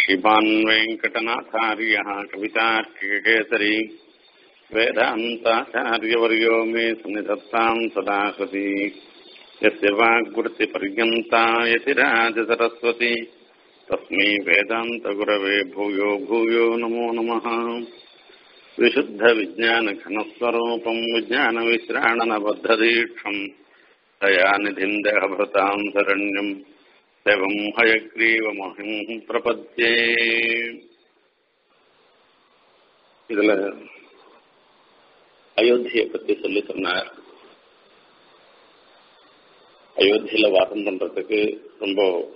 श्रीमान् वेङ्कटनाथार्यः कवितार्किककेसरी वेदान्ताचार्यवर्यो मे सन्निधत्ताम् सदा सती यस्य वाग्वृत्तिपर्यन्ता यतिराजसरस्वती तस्मै वेदान्तगुरवे भूयो भूयो नमो नमः विशुद्धविज्ञानघनस्वरूपम् विज्ञानविश्राणनबद्धदीक्षम् दयानिधिम् देहभृताम् शरण्यम् देवम् हयग्रीवमहिम् प्रपद्ये இதுல அயோத்தியை பத்தி சொல்லி சொன்னார் அயோத்தியில வாசம் பண்றதுக்கு ரொம்ப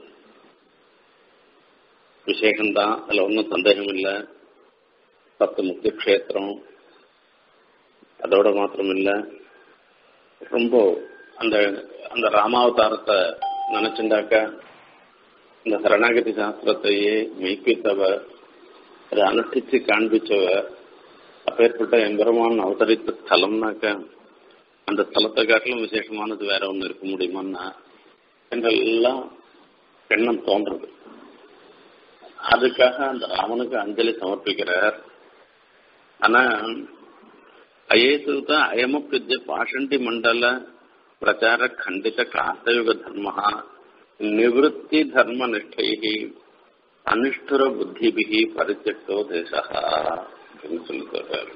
விசேஷம்தான் அதுல ஒன்றும் சந்தேகம் இல்லை பத்து முக்கிய க்ஷேத்திரம் அதோட மாத்திரம் இல்லை ரொம்ப அந்த அந்த ராமாவதாரத்தை நினைச்சுண்டாக்க இந்த சரணாகதி சாஸ்திரத்தையே மெய்ப்பித்தவர் அதை அனுஷ்டிச்சு காண்பிச்சவர் அப்பேற்பட்ட எம்பெருமான் அவதரித்த ஸ்தலம்னாக்க அந்த ஸ்தலத்தை காட்டிலும் விசேஷமானது வேற ஒன்று இருக்க முடியுமான்னா என்றெல்லாம் எண்ணம் தோன்றது அதுக்காக அந்த ராமனுக்கு அஞ்சலி சமர்ப்பிக்கிறார் ஆனா அயேசுத அயமப்பித்ய பாஷண்டி மண்டல பிரச்சார खंडित कांतयुग धर्म निवृत्ति धर्म निष्ठै அனுஷ்டுர புத்திபிகி பரிச்சட்டோ தேசா அப்படின்னு சொல்லி சொல்றாரு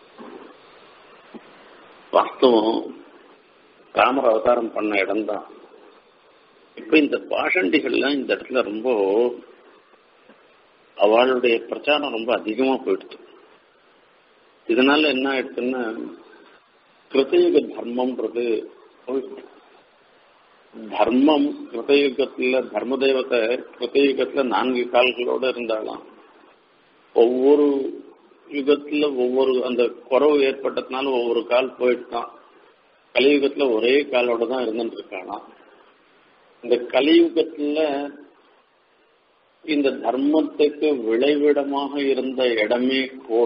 வாஸ்தவம் ராமர் அவதாரம் பண்ண இடம்தான் இப்ப இந்த பாஷண்டிகள்லாம் இந்த இடத்துல ரொம்ப அவளுடைய பிரச்சாரம் ரொம்ப அதிகமா போயிடுச்சு இதனால என்ன ஆயிடுச்சுன்னா கிருத்தயுக தர்மம்ன்றது போயிடுச்சு தர்மம் கிருத்தயுகத்துல தர்ம தெய்வத்தை கிருத்தயுகத்துல நான்கு கால்களோட இருந்தாலும் ஒவ்வொரு யுகத்துல ஒவ்வொரு அந்த குறவு ஏற்பட்டதுனால ஒவ்வொரு கால் போயிட்டுதான் கலியுகத்துல ஒரே காலோட தான் இருந்துட்டு இருக்கானா இந்த கலியுகத்துல இந்த தர்மத்துக்கு விளைவிடமாக இருந்த இடமே கூட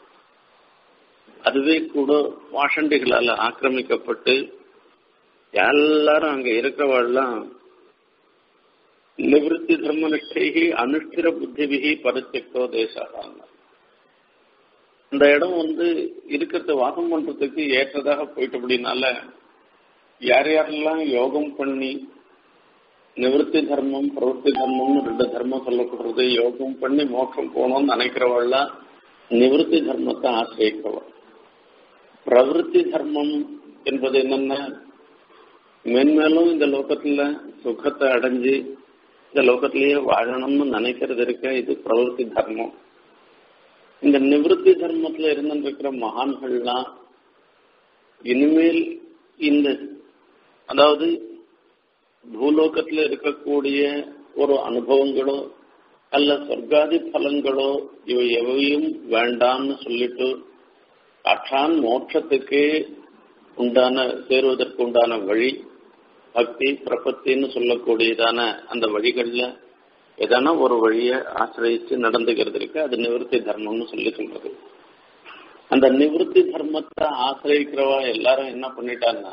அதுவே கூட வாஷண்டிகளால ஆக்கிரமிக்கப்பட்டு எல்லாரும் அங்க இருக்கிறவாள்லாம் நிவத்தி தர்ம நிஷ்டைகி அனுஷ்டிர புத்திவிகி பரிச்சக்தோ தேசாங்க இந்த இடம் வந்து இருக்கிறத வாசம் பண்றதுக்கு ஏற்றதாக போயிட்டு அப்படின்னால யார் யாரெல்லாம் யோகம் பண்ணி நிவர்த்தி தர்மம் பிரவருத்தி தர்மம்னு ரெண்டு தர்மம் சொல்லப்படுறது யோகம் பண்ணி மோட்சம் போகணும்னு நினைக்கிறவள்லாம் நிவர்த்தி தர்மத்தை ஆசிரியக்கிறவள் பிரவருத்தி தர்மம் என்பது என்னன்னா மென்மேலும் இந்த லோகத்துல சுகத்தை அடைஞ்சு இந்த லோகத்திலேயே வாழணும்னு நினைக்கிறது இருக்க இது பிரவருத்தி தர்மம் இந்த நிவர்த்தி தர்மத்துல இருந்துருக்கிற மகான்கள்லாம் இனிமேல் இந்த அதாவது பூலோகத்துல இருக்கக்கூடிய ஒரு அனுபவங்களோ அல்ல சொர்க்காதி பலன்களோ இவை எவையும் வேண்டாம்னு சொல்லிட்டு அற்றான் மோட்சத்துக்கு உண்டான சேருவதற்கு உண்டான வழி பக்தி பிரபத்தின்னு சொல்லக்கூடியதான அந்த வழிகள்ல எதனா ஒரு வழியை ஆசிரியச்சு நடந்துக்கிறது இருக்கு அது நிவர்த்தி தர்மம்னு சொல்லி சொல்றது அந்த நிவர்த்தி தர்மத்தை ஆசிரியக்கிறவா எல்லாரும் என்ன பண்ணிட்டான்னா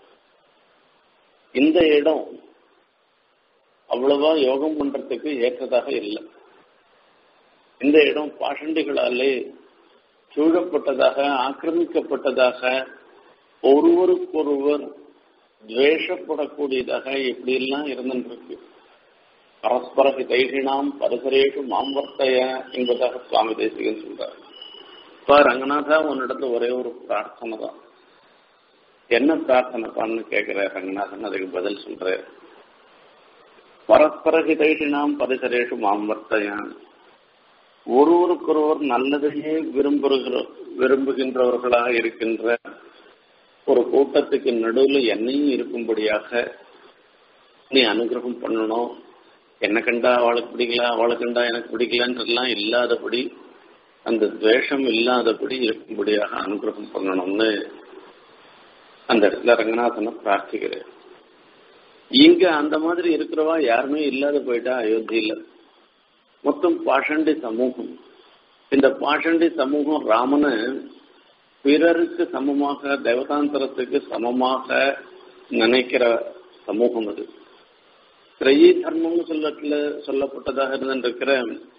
இந்த இடம் அவ்வளவா யோகம் பண்றதுக்கு ஏற்றதாக இல்லை இந்த இடம் பாஷண்டிகளாலே சூழப்பட்டதாக ஆக்கிரமிக்கப்பட்டதாக ஒருவருக்கொருவர் துவேஷப்படக்கூடியதாக எப்படியெல்லாம் இருந்துருக்கு பரஸ்பர ஹிதைஷினாம் பரிசரேஷு மாம்பர்த்தைய என்பதாக சுவாமி தேசிகன் சொல்றார் இப்ப ரங்கநாதா உன்னிடத்துல ஒரே ஒரு பிரார்த்தனை தான் என்ன பிரார்த்தனைப்பான்னு கேட்கிற ரங்கநாதன் அதுக்கு பதில் சொல்ற பரஸ்பர ஹிதைஷினாம் பரிசரேஷு மாம்பர்த்தையான் ஒருவருக்கொருவர் நல்லதையே விரும்புகிற விரும்புகின்றவர்களாக இருக்கின்ற ஒரு கூட்டத்துக்கு நடுவில் என்னையும் இருக்கும்படியாக நீ அனுகிரகம் பண்ணணும் என்ன கண்டா அவளுக்கு பிடிக்கல அவளை கண்டா எனக்கு பிடிக்கலன்றதுலாம் இல்லாதபடி அந்த துவேஷம் இல்லாதபடி இருக்கும்படியாக அனுகிரகம் பண்ணணும்னு அந்த இடத்துல ரங்கநாதனை பிரார்த்திக்கிறேன் இங்க அந்த மாதிரி இருக்கிறவா யாருமே இல்லாத போயிட்டா அயோத்தியில மொத்தம் பாஷண்டி சமூகம் இந்த பாஷண்டி சமூகம் ராமனை பிறருக்கு சமமாக தேவதாந்தரத்துக்கு சமமாக நினைக்கிற சமூகம் அது திரையி தர்மம்னு சொல்லத்துல சொல்லப்பட்டதாக இருந்திருக்கிற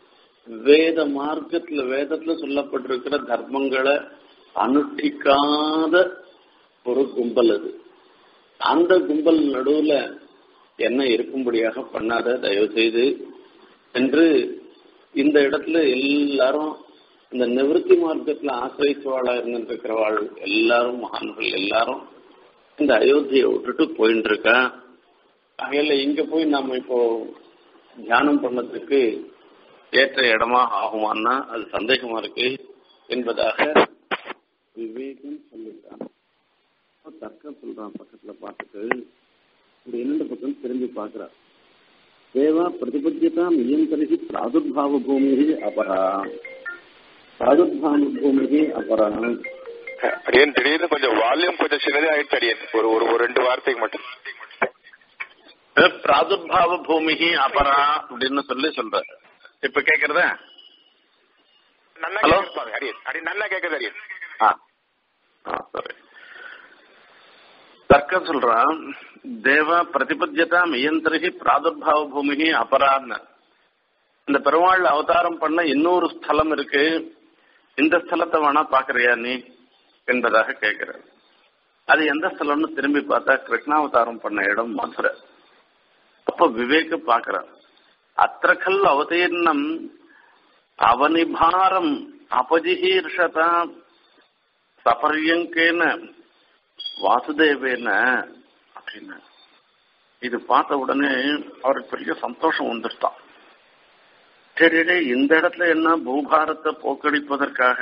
வேத மார்க்கத்துல வேதத்துல சொல்லப்பட்டிருக்கிற தர்மங்களை அனுஷ்டிக்காத ஒரு கும்பல் அது அந்த கும்பல் நடுவுல என்ன இருக்கும்படியாக பண்ணாத தயவு செய்து என்று இந்த இடத்துல எல்லாரும் இந்த நிவர்த்தி மார்க்கத்துல ஆசிரியத்துவாளா இருந்துருக்கிறவாள் எல்லாரும் மகான்கள் எல்லாரும் இந்த அயோத்தியை விட்டுட்டு போயிட்டு இருக்கா ஆகையில இங்க போய் நாம இப்போ தியானம் பண்ணதுக்கு ஏற்ற இடமா ஆகுமான்னா அது சந்தேகமா இருக்கு என்பதாக விவேகம் சொல்லிட்டான் தர்க்கம் சொல்றான் பக்கத்துல பார்த்துட்டு இப்படி இரண்டு பக்கம் திரும்பி பார்க்கிறார் தேவா பிரதிபத்தியதா நியந்தரிகி பிராதுர்பாவ பூமி அபரா பிராதுர்பாவ பூமி அபரா அடியன் திடீர்னு கொஞ்சம் வால்யூம் கொஞ்சம் சின்னதே ஆயிடுச்சு அடியன் ஒரு ஒரு ஒரு ரெண்டு வார்த்தைக்கு மட்டும் பிராதுர்பாவ பூமி அபரா அப்படின்னு சொல்லி சொல்ற இப்ப கேக்குறதா நல்லா Hello? கேக்குது சுவாமி, அடியன் அடியன் நல்லா கேக்குது அடியன் ஆ ஆ, சரி தர்க்கம் சொல்றான் தேவ பிரதிபத்தியதா மியந்திரிகி பிராதுர்பாவ பூமி அபரான்னு இந்த பெருமாள் அவதாரம் பண்ண இன்னொரு ஸ்தலம் இருக்கு இந்த ஸ்தலத்தை வேணா பாக்குறியா நீ என்பதாக கேட்கிறார் அது எந்த ஸ்தலம்னு திரும்பி பார்த்தா கிருஷ்ணாவதாரம் பண்ண இடம் மதுரை அப்ப விவேக பாக்குறார் அத்திரகல் அவதீர்ணம் அவனிபாரம் அபஜிஹீர்ஷதா சபரியங்கேன வாசுதேவேன அப்படின்னு இது பார்த்த உடனே அவருக்கு பெரிய சந்தோஷம் வந்துட்டான் சரி டேய், இந்த இடத்துல என்ன பூபாரத்தை போக்கடிப்பதற்காக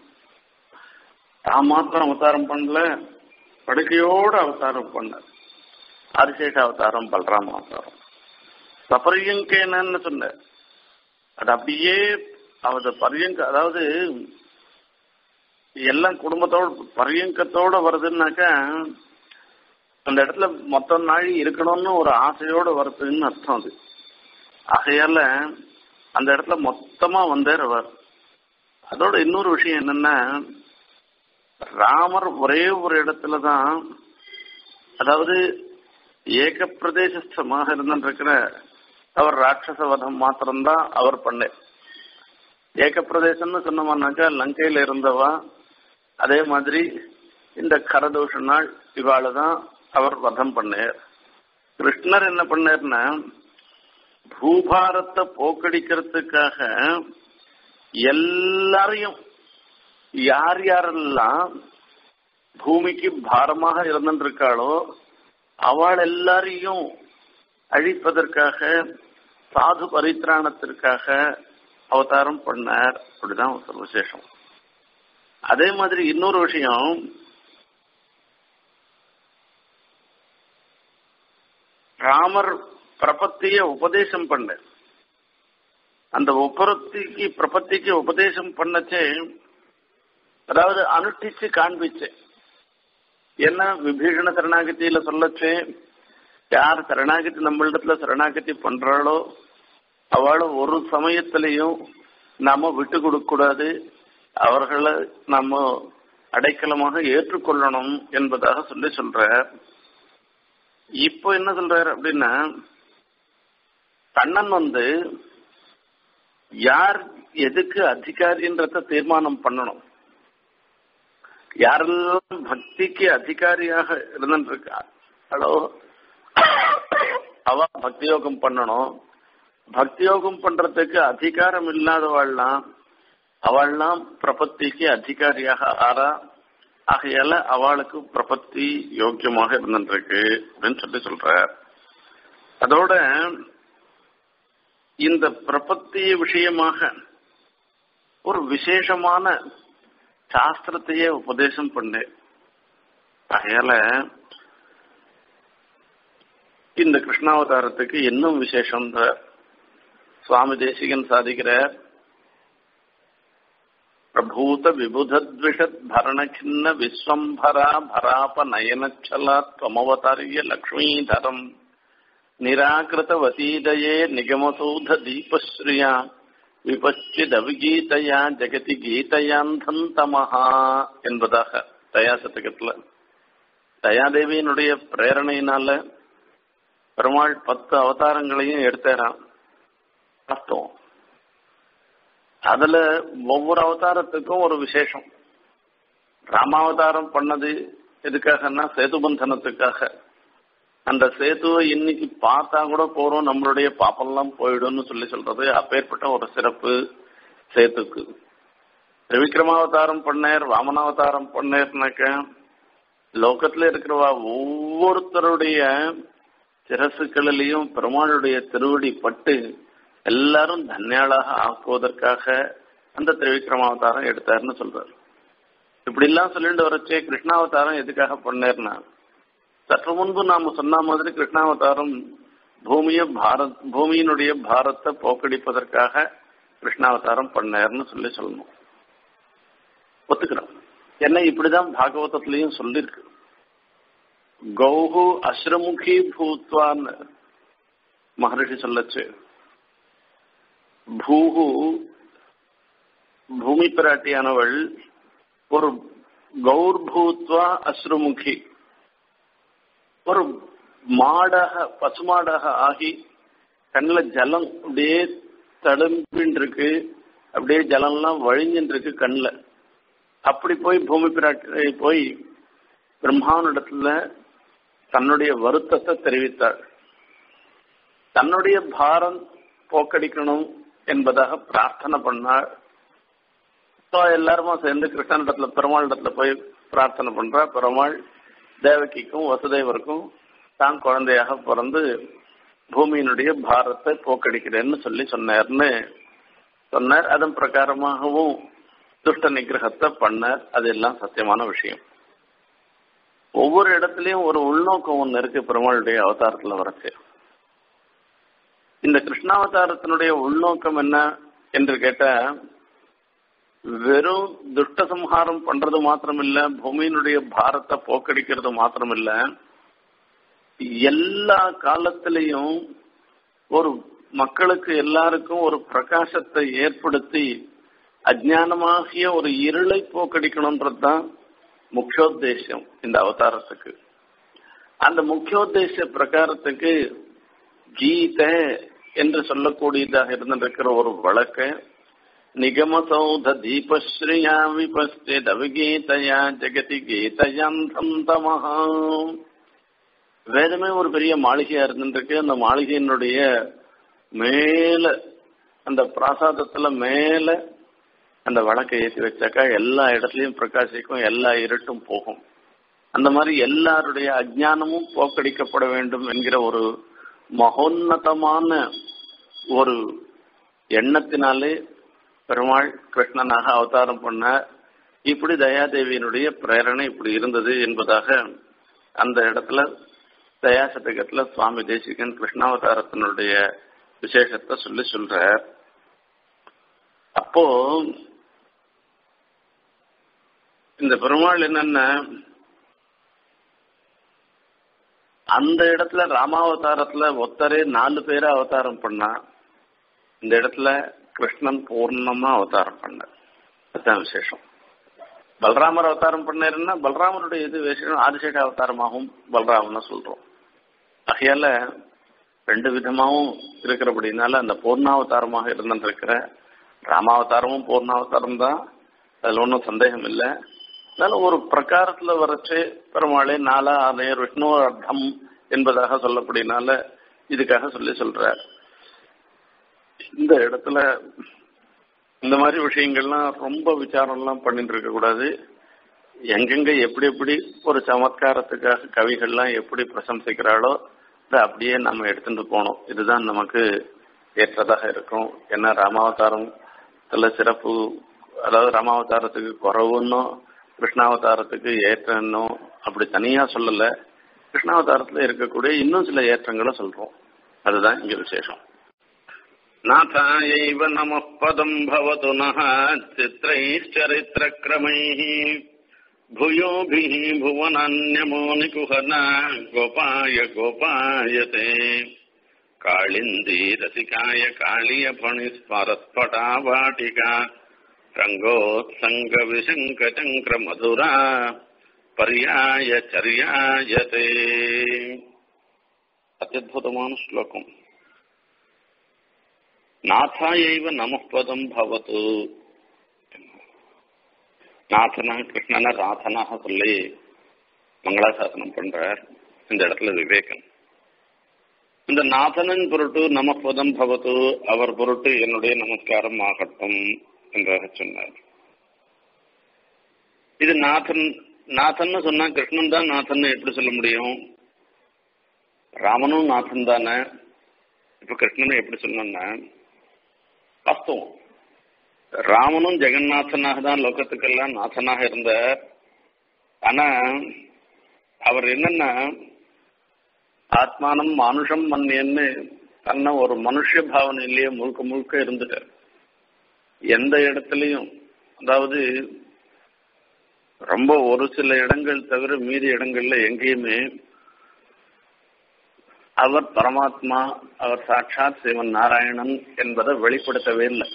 தான் மாத்திரம் அவதாரம் பண்ணல படுக்கையோட அவதாரம் பண்ண ஆதிசேஷ அவதாரம் பல்ராம அவதாரம் சபரியங்கேனன்னு சொன்ன அது அப்படியே அவத பரியங்க அதாவது எல்லாம் குடும்பத்தோட பரியங்கத்தோட வருதுன்னாக்கா அந்த இடத்துல மொத்த நாள் இருக்கணும்னு ஒரு ஆசையோட வருதுன்னு அர்த்தம் அது ஆகையால அந்த இடத்துல மொத்தமா வந்தார் அவர் அதோட இன்னொரு விஷயம் என்னன்னா ராமர் ஒரே ஒரு இடத்துல தான் அதாவது ஏக பிரதேசஸ்தமாக இருந்திருக்கிற அவர் ராட்சச வதம் மாத்திரம்தான் அவர் பண்ண ஏக பிரதேசம்னு சொன்னோம்னாக்கா லங்கையில இருந்தவா அதே மாதிரி இந்த கரதோஷ நாள் இவாள தான் அவர் வதம் பண்ணார் கிருஷ்ணர் என்ன பண்ணார்னா பூபாரத்தை போக்கடிக்கிறதுக்காக எல்லாரையும் யார் யாரெல்லாம் பூமிக்கு பாரமாக இருந்திருக்காளோ அவள் எல்லாரையும் அழிப்பதற்காக சாது பரித்ராணத்திற்காக அவதாரம் பண்ணார் அப்படிதான் ஒரு விசேஷம் அதே மாதிரி இன்னொரு விஷயம் ராமர் பிரபத்திய உபதேசம் பண்ண அந்த உபரத்திக்கு பிரபத்திக்கு உபதேசம் பண்ணச்சே அதாவது அனுஷ்டிச்சு காண்பிச்சு என்ன விபீஷண சரணாகதியில சொல்லச்சு யார் சரணாகதி நம்மளிடத்துல சரணாகதி பண்றாளோ அவளை ஒரு சமயத்திலையும் நாம விட்டு கொடுக்க கூடாது அவர்களை நாம அடைக்கலமாக ஏற்றுக்கொள்ளணும் என்பதாக சொல்லி சொல்ற இப்போ என்ன சொல்றாரு அப்படின்னா கண்ணன் வந்து யார் எதுக்கு அதிகாரின்றத தீர்மானம் பண்ணணும் யாரெல்லாம் பக்திக்கு அதிகாரியாக இருந்துருக்கா ஹலோ அவ பக்தி யோகம் பண்ணணும் பக்தி யோகம் பண்றதுக்கு அதிகாரம் இல்லாதவாள்லாம் அவள்லாம் பிரபத்திக்கு அதிகாரியாக ஆறா ஆகையால அவளுக்கு பிரபத்தி யோக்கியமாக இருந்துருக்கு அப்படின்னு சொல்லி சொல்ற அதோட இந்த பிரபத்தி விஷயமாக ஒரு விசேஷமான சாஸ்திரத்தையே உபதேசம் பண்ணேன் ஆகையால இந்த கிருஷ்ணாவதாரத்துக்கு இன்னும் விசேஷம் சுவாமி தேசிகன் சாதிக்கிற பிரபூத விபுதத்விஷத் பரணகிண்ண விஸ்வம்பரா பராப நயனச்சலா त्वमवतार्य லக்ஷ்மீதரம் நிராகிருத வசீதயே நிகமசூத தீபஸ்ரீயா விபச்சிதவிகீதையா ஜெகதி கீதையாந்தந்தமஹா என்பதாக தயா சதகத்துல தயாதேவியினுடைய பிரேரணையினால பெருமாள் பத்து அவதாரங்களையும் எடுத்தாராம் வாஸ்தவம் அதுல ஒவ்வொரு அவதாரத்துக்கும் ஒரு விசேஷம் ராமாவதாரம் பண்ணது எதுக்காகன்னா சேதுபந்தனத்துக்காக அந்த சேதுவை இன்னைக்கு பார்த்தா கூட போறோம் நம்மளுடைய பாப்பெல்லாம் போயிடும்னு சொல்லி சொல்றது அப்பேற்பட்ட ஒரு சிறப்பு சேத்துக்கு திரிவிக்ரமாவதாரம் பண்ணேர் வாமனாவதாரம் பண்ணேர்னாக்க லோகத்துல இருக்கிறவா ஒவ்வொருத்தருடைய சிரசுகளிலையும் பெருமாளுடைய திருவடி பட்டு எல்லாரும் தன்யாளாக ஆக்குவதற்காக அந்த திரிவிக்ரமாவதாரம் எடுத்தாருன்னு சொல்றாரு இப்படி எல்லாம் சொல்லிட்டு வரச்சே கிருஷ்ணாவதாரம் எதுக்காக பண்ணேர்னா சற்று முன்பு நாம சொன்ன மாதிரி கிருஷ்ணாவதாரம் பூமிய பாரத் பூமியினுடைய பாரத்தை போக்கடிப்பதற்காக கிருஷ்ணாவதாரம் பண்ணேர்னு சொல்லி சொல்லணும் ஒத்துக்கிறோம் என்ன இப்படிதான் பாகவதத்திலையும் சொல்லிருக்கு கௌஹு அஸ்ரமுகி பூத்வான்னு மகரிஷி சொல்லச்சு பூஹு பூமி பிராட்டியானவள் ஒரு கௌர் பூத்வா அஸ்ருமுகி ஒரு மாடாக பசுமாடாக ஆகி கண்ணில் ஜலம் அப்படியே தழும்பின்னு இருக்கு அப்படியே ஜலம்லாம் வழிஞ்சுட்டு இருக்கு கண்ணில் அப்படி போய் பூமி பிராட்டி போய் பிரம்மாவனிடத்துல தன்னுடைய வருத்தத்தை தெரிவித்தாள் தன்னுடைய பாரம் போக்கடிக்கணும் என்பதாக பிரார்த்தனை பண்ணாள் எல்லாருமா சேர்ந்து கிருஷ்ணனிடத்துல பெருமாள் இடத்துல போய் பிரார்த்தனை பண்றா பெருமாள் தேவகிக்கும் வசுதேவருக்கும் தான் குழந்தையாக பிறந்து பூமியினுடைய பாரத்தை போக்கடிக்கிறேன்னு சொல்லி சொன்னார்னு சொன்னார் அதன் பிரகாரமாகவும் துஷ்ட நிகிரகத்தை பண்ணார் அது எல்லாம் சத்தியமான விஷயம் ஒவ்வொரு இடத்துலயும் ஒரு உள்நோக்கம் ஒன்று இருக்கு பெருமாளுடைய அவதாரத்துல வரச்சு இந்த கிருஷ்ணாவதாரத்தினுடைய உள்நோக்கம் என்ன என்று கேட்ட வெறும் துஷ்ட சம்ஹாரம் பண்றது மாத்திரமில்ல பூமியினுடைய பாரத்தை போக்கடிக்கிறது மாத்திரமில்ல எல்லா காலத்திலையும் ஒரு மக்களுக்கு எல்லாருக்கும் ஒரு பிரகாசத்தை ஏற்படுத்தி அஜானமாகிய ஒரு இருளை போக்கடிக்கணும்ன்றது தான் முக்கியோத்தேசம் இந்த அவதாரத்துக்கு அந்த முக்கியோத்தேச பிரகாரத்துக்கு கீதை என்று சொல்லக்கூடியதாக இருந்திருக்கிற ஒரு வழக்க நிகமசௌத தீபஸ்ரீயா விபஸ்தித் அவிகீதையா ஜெகதி கீதையந்தம் தமஹா வேதமே ஒரு பெரிய மாளிகையா இருந்துருக்கு அந்த மாளிகையினுடைய மேல அந்த பிராசாதத்துல மேல அந்த வழக்கை ஏற்றி வச்சாக்கா எல்லா இடத்துலயும் பிரகாசிக்கும் எல்லா இருட்டும் போகும் அந்த மாதிரி எல்லாருடைய அஜானமும் போக்கடிக்கப்பட வேண்டும் என்கிற ஒரு மகோன்னதமான ஒரு எண்ணத்தினாலே பெருமாள் கிருஷ்ணனாக அவதாரம் பண்ண இப்படி தயாதேவியினுடைய பிரேரணை இப்படி இருந்தது என்பதாக அந்த இடத்துல தயாசதகத்துல சுவாமி தேசிகன் கிருஷ்ணாவதாரத்தினுடைய விசேஷத்தை சொல்லி சொல்ற அப்போ இந்த பெருமாள் என்னன்னா அந்த இடத்துல ராமாவதாரத்துல ஒத்தரே நாலு பேரை அவதாரம் பண்ணா இந்த இடத்துல கிருஷ்ணன் பூர்ணமா அவதாரம் பண்ணார் அதுதான் விசேஷம் பலராமர் அவதாரம் பண்ணாருன்னா பலராமருடைய இது விசேஷம் ஆதிசேஷ அவதாரமாகவும் பலராமன்னு சொல்றோம் ஆகையால ரெண்டு விதமாகவும் இருக்கிறபடினால அந்த பூர்ணாவதாரமாக இருந்திருக்கிற ராமாவதாரமும் பூர்ணாவதாரம் தான் அதுல ஒன்றும் சந்தேகம் இல்லை அதனால ஒரு பிரகாரத்துல வரைச்சு பெருமாளே நாலா ஆலயர் விஷ்ணு அர்த்தம் என்பதாக சொல்லப்படினால இதுக்காக சொல்லி சொல்ற இந்த இடத்துல இந்த மாதிரி விஷயங்கள்லாம் ரொம்ப விசாரம்லாம் பண்ணிட்டு இருக்க கூடாது எங்கெங்க எப்படி எப்படி ஒரு சமத்காரத்துக்காக கவிகள்லாம் எப்படி பிரசம்சிக்கிறாளோ அதை அப்படியே நம்ம எடுத்துட்டு போனோம் இதுதான் நமக்கு ஏற்றதாக இருக்கும் ஏன்னா ராமாவதாரத்துல சிறப்பு அதாவது ராமாவதாரத்துக்கு குறவுன்னோ கிருஷ்ணாவதாரத்துக்கு ஏற்றன்னும் அப்படி தனியா சொல்லல கிருஷ்ணாவதாரத்துல இருக்கக்கூடிய இன்னும் சில ஏற்றங்களை சொல்றோம் அதுதான் இங்க விசேஷம் नाथायैव नमः पदम् भवतु नः चित्रैश्चरित्रक्रमैः भूयोभिः भुवनान्यमो निकुहना गोपाय गोपायते काळिन्दी रसिकाय काळीयफणिस्मरस्फटावाटिका रङ्गोत्सङ्गविशङ्कचङ्क्रमधुरा पर्याय चर्यायते అత్యద్భుతమైన శ్లోకం நாதாயைவ நமப்பதம் பவது நாதனா கிருஷ்ணன ராதனாக சொல்லி மங்களாசாசனம் பண்றார் இந்த இடத்துல விவேகன் இந்த நாதனின் பொருட்டு நமப்பதம் பவது அவர் பொருட்டு என்னுடைய நமஸ்காரம் ஆகட்டும் என்றாக சொன்னார் இது நாதன் நாதன்னு சொன்னா கிருஷ்ணன் தான் நாதன் எப்படி சொல்ல முடியும் ராமனும் நாதன் தானே இப்ப கிருஷ்ணனை எப்படி சொன்னா வாஸ்தவம் ராமனும் ஜெகநாதனாக தான் லோகத்துக்கெல்லாம் நாதனாக இருந்தார் ஆனா அவர் என்னன்னா ஆத்மானம் மானுஷம் மன்னியன்னு தன்னை ஒரு மனுஷ பாவனையிலேயே முழுக்க முழுக்க இருந்துட்டார் எந்த இடத்துலையும் அதாவது ரொம்ப ஒரு சில இடங்கள் தவிர மீதி இடங்கள்ல எங்கேயுமே அவர் பரமாத்மா அவர் சாட்சாத் சிவன் நாராயணன் என்பதை வெளிப்படுத்தவே இல்லை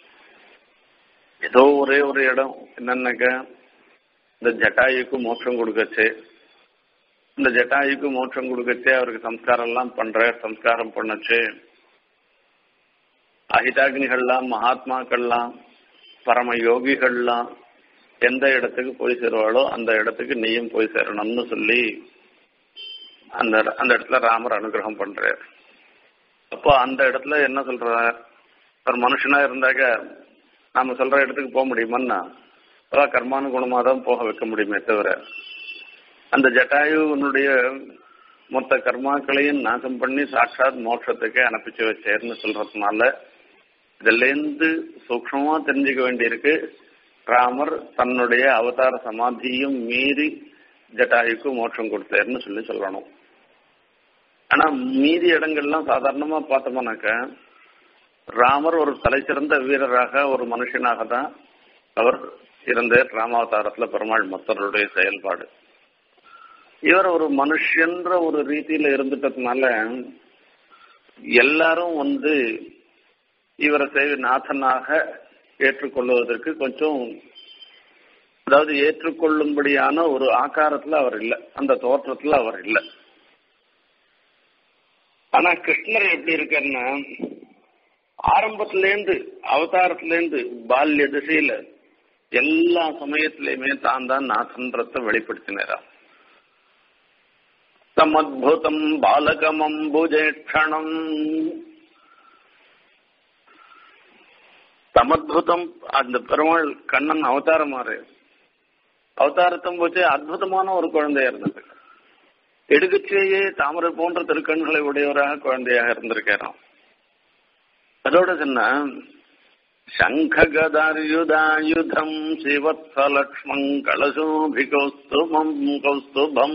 ஏதோ ஒரே ஒரு இடம் என்னன்னாக்க இந்த ஜட்டாயுக்கு மோட்சம் கொடுக்கச்சு இந்த ஜட்டாயுக்கு மோட்சம் கொடுக்கச்சு அவருக்கு சம்ஸ்காரம் எல்லாம் பண்ற சம்ஸ்காரம் பண்ணச்சு அஹிதாக்னிகள்லாம் மகாத்மாக்கள்லாம் பரம யோகிகள்லாம் எந்த இடத்துக்கு போய் சேருவாளோ அந்த இடத்துக்கு நீயும் போய் சேரணும்னு சொல்லி அந்த அந்த இடத்துல ராமர் அனுகிரகம் பண்றார் அப்போ அந்த இடத்துல என்ன சொல்றார் ஒரு மனுஷனா இருந்தாக்க நாம சொல்ற இடத்துக்கு போக முடியுமன்னா அதான் கர்மானுகுணமா தான் போக வைக்க முடியுமே தவிர அந்த ஜட்டாயுனுடைய மொத்த கர்மாக்களையும் நாசம் பண்ணி சாட்சாத் மோட்சத்துக்கு அனுப்பிச்சு வச்சேர்னு சொல்றதுனால இதுல இருந்து சூக்ஷமா தெரிஞ்சுக்க வேண்டியிருக்கு ராமர் தன்னுடைய அவதார சமாதியும் மீறி ஜட்டாயுக்கு மோட்சம் கொடுத்தாருன்னு சொல்லி சொல்லணும் ஆனா மீதி இடங்கள்லாம் சாதாரணமா பார்த்தோம்னாக்க ராமர் ஒரு தலைசிறந்த வீரராக ஒரு மனுஷனாக தான் அவர் இருந்தார் ராமாவதாரத்துல பெருமாள் மொத்தருடைய செயல்பாடு இவர் ஒரு மனுஷன்ற ஒரு ரீதியில இருந்துட்டதுனால எல்லாரும் வந்து இவரை சேவை நாதனாக ஏற்றுக்கொள்வதற்கு கொஞ்சம் அதாவது ஏற்றுக்கொள்ளும்படியான ஒரு ஆகாரத்துல அவர் இல்லை அந்த தோற்றத்துல அவர் இல்லை ஆனா கிருஷ்ணர் எப்படி இருக்காருன்னா ஆரம்பத்திலேருந்து அவதாரத்திலேருந்து பால்ய திசையில எல்லா சமயத்திலையுமே தான் தான் நாசன்றத்தை வெளிப்படுத்தினாரா தமத்புதம் பாலகமம்புஜேஷணம் தமத்புதம் அந்த பெருமாள் கண்ணன் அவதாரமாறு அவதாரத்தம் போச்சு அற்புதமான ஒரு குழந்தையா இருந்தது எடுக்கச்சேயே தாமரை போன்ற திருக்கண்களை உடையவராக குழந்தையாக இருந்திருக்காராம் அதோட சொன்ன சங்ககதாயுதாயுதம் சிவத்ஸலக்ஷ்மம் கலசோபிகௌஸ்துபம் கௌஸ்துபம்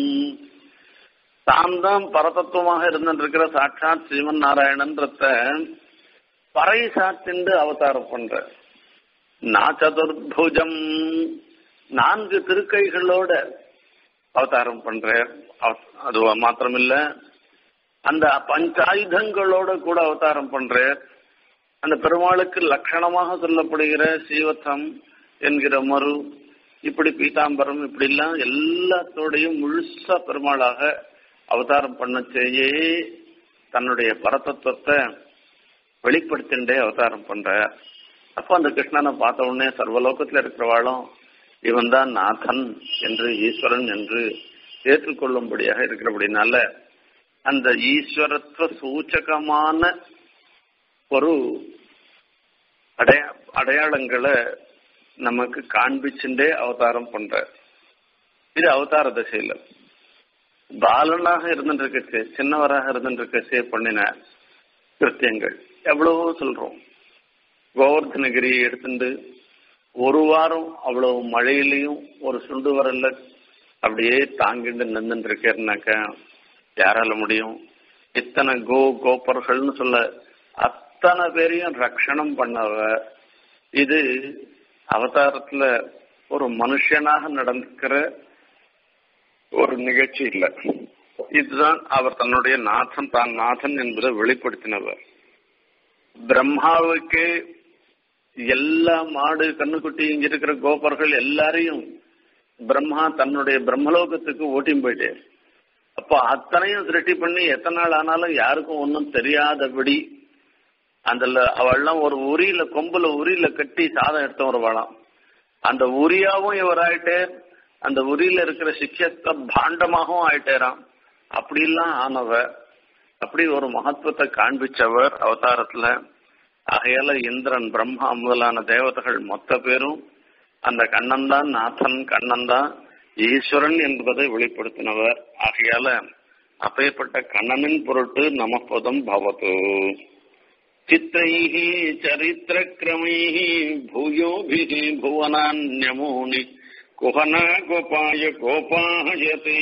தான் தான் பரதத்துவமாக இருந்திருக்கிற சாட்சாத் சிவன் நாராயணன்றத பறை சாத்திண்டு அவதாரம் பண்ற நாச்சதுர்புஜம் நான்கு திருக்கைகளோட அவதாரம் பண்ற அது மாத்திரமில்ல அந்த பஞ்சாயுதங்களோட கூட அவதாரம் பண்ற அந்த பெருமாளுக்கு லட்சணமாக சொல்லப்படுகிற சீவத்தம் என்கிற மறு இப்படி பீதாம்பரம் இப்படி எல்லாம் எல்லாத்தோடையும் முழுசா பெருமாளாக அவதாரம் பண்ணச்சேயே தன்னுடைய பரதத்துவத்தை வெளிப்படுத்திண்டே அவதாரம் பண்ற அப்போ அந்த கிருஷ்ணனை பார்த்த உடனே சர்வலோகத்துல இருக்கிறவாளும் இவன் தான் நாதன் என்று ஈஸ்வரன் என்று ஏற்றுக்கொள்ளும்படியாக இருக்கிறபடினால அந்த ஈஸ்வரத்துவ சூச்சகமான ஒரு அடைய அடையாளங்களை நமக்கு காண்பிச்சுட்டே அவதாரம் பண்ற இது அவதார திசையில பாலனாக இருந்துருக்கச்சு சின்னவராக இருந்துருக்கச்சே பண்ணின கிருத்தியங்கள் எவ்வளவோ சொல்றோம் கோவர்தனகிரி எடுத்துட்டு ஒரு வாரம் அவ்வளவு மழையிலையும் ஒரு சுண்டு வரல அப்படியே தாங்கிட்டு நின்றுட்டு இருக்கேன்னாக்க யாரால முடியும் இத்தனை கோ கோப்பர்கள்னு சொல்ல அத்தனை பேரையும் ரட்சணம் பண்ணவ இது அவதாரத்துல ஒரு மனுஷனாக நடந்துக்கிற ஒரு நிகழ்ச்சி இல்லை இதுதான் அவர் தன்னுடைய நாதன் தான் நாதன் என்பதை வெளிப்படுத்தினவர் பிரம்மாவுக்கு எல்லா மாடு கண்ணுக்குட்டி இங்க இருக்கிற கோபர்கள் எல்லாரையும் பிரம்மா தன்னுடைய பிரம்மலோகத்துக்கு ஓட்டியும் போயிட்டார் அப்போ அத்தனையும் சிருஷ்டி பண்ணி எத்தனை நாள் ஆனாலும் யாருக்கும் ஒன்றும் தெரியாதபடி அந்த அவள்லாம் ஒரு உரியில கொம்புல உரியில கட்டி சாதம் எடுத்த ஒரு வளம் அந்த உரியாவும் இவர் ஆயிட்டே அந்த உரியில இருக்கிற சிக்ஷத்த பாண்டமாகவும் ஆயிட்டேராம் அப்படிலாம் ஆனவர் அப்படி ஒரு மகத்துவத்தை காண்பிச்சவர் அவதாரத்துல ஆகையால இந்திரன் பிரம்மா முதலான தேவதைகள் மொத்த பேரும் அந்த கண்ணன் தான் நாதன் கண்ணன் தான் ஈஸ்வரன் என்பதை வெளிப்படுத்தினவர் ஆகையால அப்பேற்பட்ட கண்ணனின் பொருட்டு நமப்பதம் பவது சித்தைः சரித்திரக்கிரமைः भूयोभिः भुवनान्यमूनि குஹனா கோபாய கோபாயதே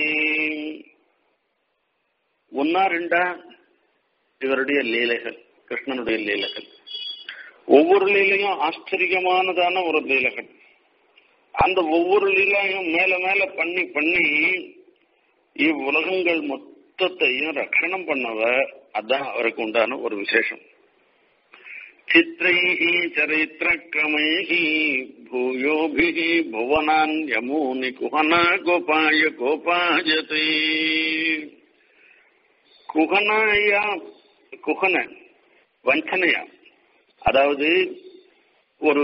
ஒன்னா ரெண்டா இவருடைய லீலைகள் கிருஷ்ணனுடைய லீலைகள் ஒவ்வொரு லீலையும் ஆச்சரியமானதான ஒரு லீலைகள் அந்த ஒவ்வொரு லீலையும் மேல மேல பண்ணி பண்ணி இவ்வுலகங்கள் மொத்தத்தையும் ரட்சணம் பண்ணவர் அதான் அவருக்கு உண்டான ஒரு விசேஷம் சித்திரைः சரித்திரक्रमैः भूयोभिः भुवनान्यमूनि कुहना गोपाय गोपायते குகனாயா குகன வஞ்சனையா அதாவது ஒரு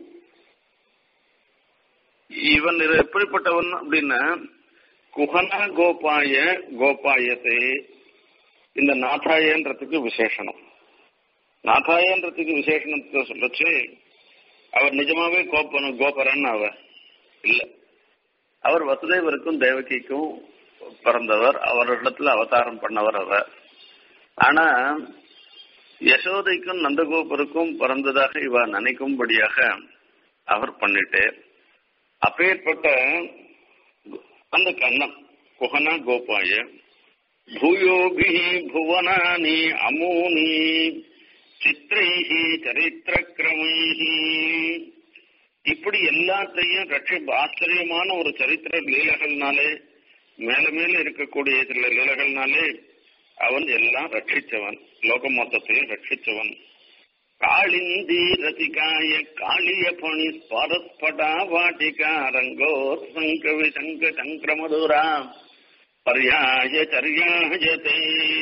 இவன் எப்படிப்பட்டவன் அப்படின்னா குகனா கோபாய கோபாயத்தை இந்த நாதாயன்றதுக்கு விசேஷனம் நாதாயன்றதுக்கு விசேஷணத்தை சொல்லச்சு அவர் நிஜமாவே கோப்பன கோபரன் அவர் இல்ல அவர் வசுதேவருக்கும் தேவகிக்கும் பிறந்தவர் அவரிடத்துல அவதாரம் பண்ணவர் அவர் ஆனா யசோதைக்கும் நந்தகோபருக்கும் பிறந்ததாக இவ நினைக்கும்படியாக அவர் பண்ணிட்டு அப்பேற்பட்ட அந்த கண்ணன் குஹனா கோபாய பூயோபி புவனானி அமூனி சித்திரைஹி சரித்திரக்கிரமைஹி இப்படி எல்லாத்தையும் ரட்சி ஆச்சரியமான ஒரு சரித்திர லீலைகள்னாலே மேல மேல இருக்கக்கூடிய சில லீலைகள்னாலே அவன் எல்லாம் ரட்சிச்சவன் லோக மொத்தத்தையும் ரட்சிச்சவன் காளிந்தி ரசிகாய காளிய பணி ஸ்பரஸ்படா வாட்டிகா ரங்கோ சங்கவி சங்க சங்கிரமதுரா பர்யாய சர்யாயதே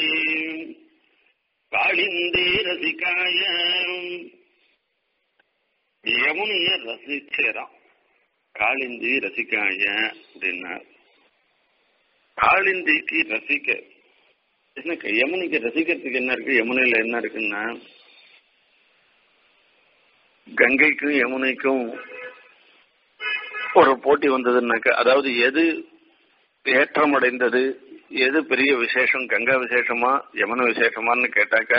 காளிந்தி ரசிகாய யமுனிய ரசிச்சேராம் காளிந்தி ரசிகாய அப்படின்னா காளிந்திக்கு ரசிக்க என்ன யமுனிக்கு ரசிக்கிறதுக்கு என்ன இருக்கு யமுனையில என்ன இருக்குன்னா கங்கைக்கும் யமுனைக்கும் ஒரு போட்டி வந்ததுன்னாக்க அதாவது எது ஏற்றம் அடைந்தது எது பெரிய விசேஷம் கங்கா விசேஷமா யமுன விசேஷமான்னு கேட்டாக்க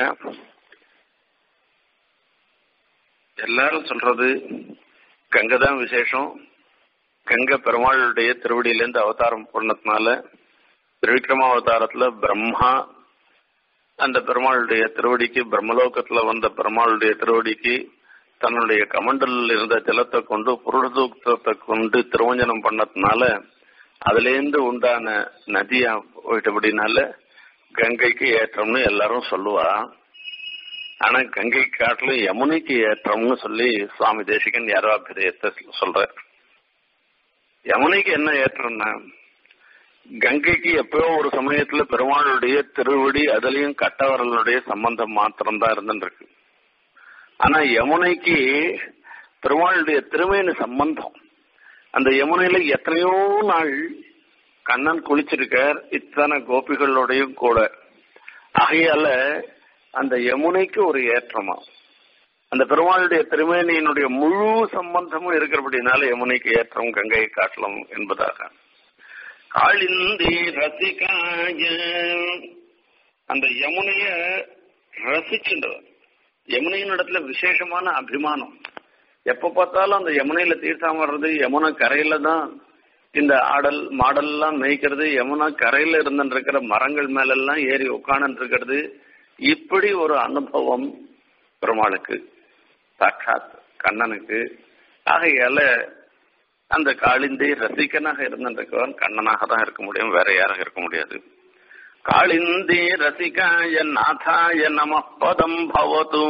எல்லாரும் சொல்றது கங்கை தான் விசேஷம் கங்கை பெருமாளுடைய திருவடியிலேருந்து அவதாரம் பண்ணதுனால திருவிக்ரம அவதாரத்துல பிரம்மா அந்த பெருமாளுடைய திருவடிக்கு பிரம்மலோகத்துல வந்த பெருமாளுடைய திருவடிக்கு தன்னுடைய கமண்டலில் இருந்த ஜலத்தை கொண்டு புருடதூக்கத்தை கொண்டு திருவஞ்சனம் பண்ணதுனால அதுலேருந்து உண்டான நதியா போயிட்டபடினால கங்கைக்கு ஏற்றம்னு எல்லாரும் சொல்லுவா ஆனா கங்கை காட்டிலும் யமுனைக்கு ஏற்றம்னு சொல்லி சுவாமி தேசிகன் யாராபிரியத்தை சொல்ற யமுனைக்கு என்ன ஏற்றம்னா கங்கைக்கு எப்பயோ ஒரு சமயத்துல பெருமாளுடைய திருவடி அதுலயும் கட்டவரலுடைய சம்பந்தம் மாத்திரம்தான் இருந்துருக்கு ஆனா யமுனைக்கு பெருமாளுடைய திருமையின சம்பந்தம் அந்த யமுனையில எத்தனையோ நாள் கண்ணன் குளிச்சிருக்கார் இத்தனை கோபிகளோடையும் கூட ஆகையால அந்த யமுனைக்கு ஒரு ஏற்றமா அந்த பெருமாளுடைய திருமேனியினுடைய முழு சம்பந்தமும் இருக்கிறபடினால யமுனைக்கு ஏற்றம் கங்கையை காட்டலாம் என்பதாக காளிந்தி ரசிகாய அந்த யமுனைய ரசிச்சுன்றவர் யமுனையின் இடத்துல விசேஷமான அபிமானம் எப்ப பார்த்தாலும் அந்த யமுனையில தீர்த்தம் வர்றது யமுனை கரையில தான் இந்த ஆடல் மாடல்லாம் மேய்க்கிறது யமுனா கரையில இருந்துட்டு இருக்கிற மரங்கள் மேலெல்லாம் ஏறி உட்காந்து இருக்கிறது இப்படி ஒரு அனுபவம் பெருமாளுக்கு சாட்சாத் கண்ணனுக்கு ஆகையால அந்த காளிந்தை ரசிகனாக இருந்திருக்கவன் கண்ணனாக தான் இருக்க முடியும் வேற யாராக இருக்க முடியாது காளிந்தி ரசிகாய நாதாய நம பதம் பவது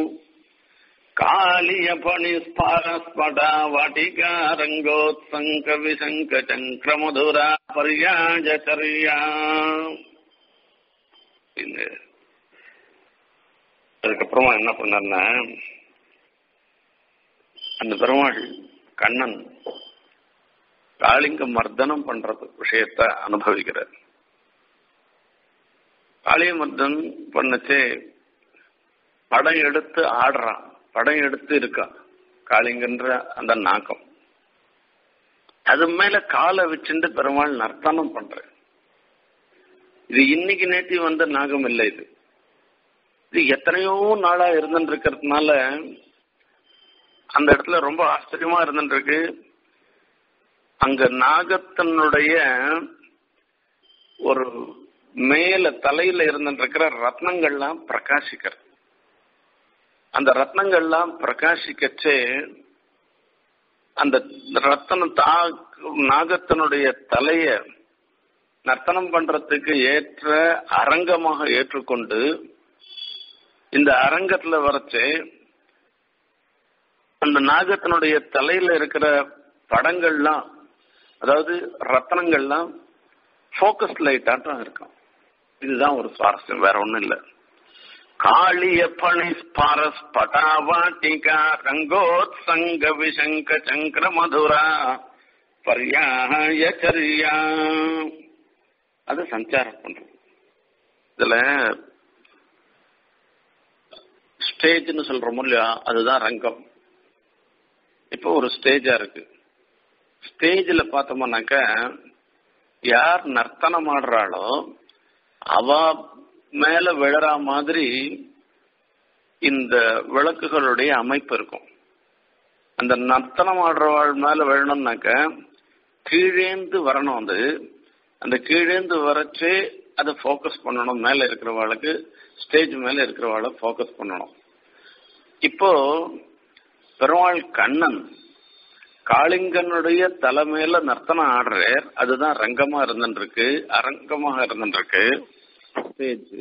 காளிய பணி ஸ்பாரஸ்படா வாட்டிகா ரங்கோத்சங்க விசங்க சங்கிரமதுரா பர்யாஜச்சரியா அதுக்கப்புறமா என்ன பண்ணார்னா அந்த பெருமாள் கண்ணன் காளிங்க மர்தனம் பண்றது விஷயத்த அனுபவிக்கிறார் காளிய மர்தன் பண்ணச்சே படம் எடுத்து ஆடுறான் படம் எடுத்து இருக்கான் காளிங்கன்ற அந்த நாக்கம் அது மேல காலை வச்சுட்டு பெருமாள் நர்த்தனம் பண்ற இது இன்னைக்கு நேத்தி வந்த நாகம் இல்லை இது இது எத்தனையோ நாளா இருந்துட்டு இருக்கிறதுனால அந்த இடத்துல ரொம்ப ஆச்சரியமா இருந்துருக்கு அங்க நாகத்தினுடைய ஒரு மேல தலையில இருந்துருக்கிற ரத்னங்கள்லாம் பிரகாசிக்கிறது அந்த ரத்னங்கள்லாம் பிரகாசிக்கச்சே அந்த ரத்தன தா நாகத்தினுடைய தலைய நர்த்தனம் பண்றதுக்கு ஏற்ற அரங்கமாக ஏற்றுக்கொண்டு இந்த அரங்கத்துல வரைச்சு அந்த நாகத்தினுடைய தலையில இருக்கிற படங்கள்லாம் அதாவது ரத்தனங்கள்லாம் ஃபோக்கஸ் லைட்டாட்டம் இருக்கும் இதுதான் ஒரு சுவாரஸ்யம் வேற ஒண்ணும் இல்லை காளிய பணி ஸ்பாரஸ் பட்டாவாட்டிகா ரங்கோத்சங்க விஷங்க சங்கர மதுரா பர்யாய சரியா அது சஞ்சாரம் பண்றது இதுல ஸ்டேஜ்னு சொல்றோமோ இல்லையா அதுதான் ரங்கம் இப்போ ஒரு ஸ்டேஜா இருக்கு ஸ்டேஜில் பார்த்தோம்னாக்க யார் நர்த்தனம் ஆடுறாளோ அவ மேல விழற மாதிரி இந்த விளக்குகளுடைய அமைப்பு இருக்கும் அந்த நர்த்தனம் ஆடுறவாள் மேல விழணும்னாக்க கீழேந்து வரணும் அது அந்த கீழேந்து வரச்சே அதை ஃபோக்கஸ் பண்ணணும் மேல இருக்கிறவாளுக்கு ஸ்டேஜ் மேல இருக்கிறவாளை ஃபோக்கஸ் பண்ணணும் இப்போ பெருமாள் கண்ணன் காளிங்கனுடைய தலைமையில நர்த்தனம் ஆடுறார் அதுதான் ரங்கமா இருந்துருக்கு அரங்கமாக இருந்துருக்கு ஸ்டேஜ்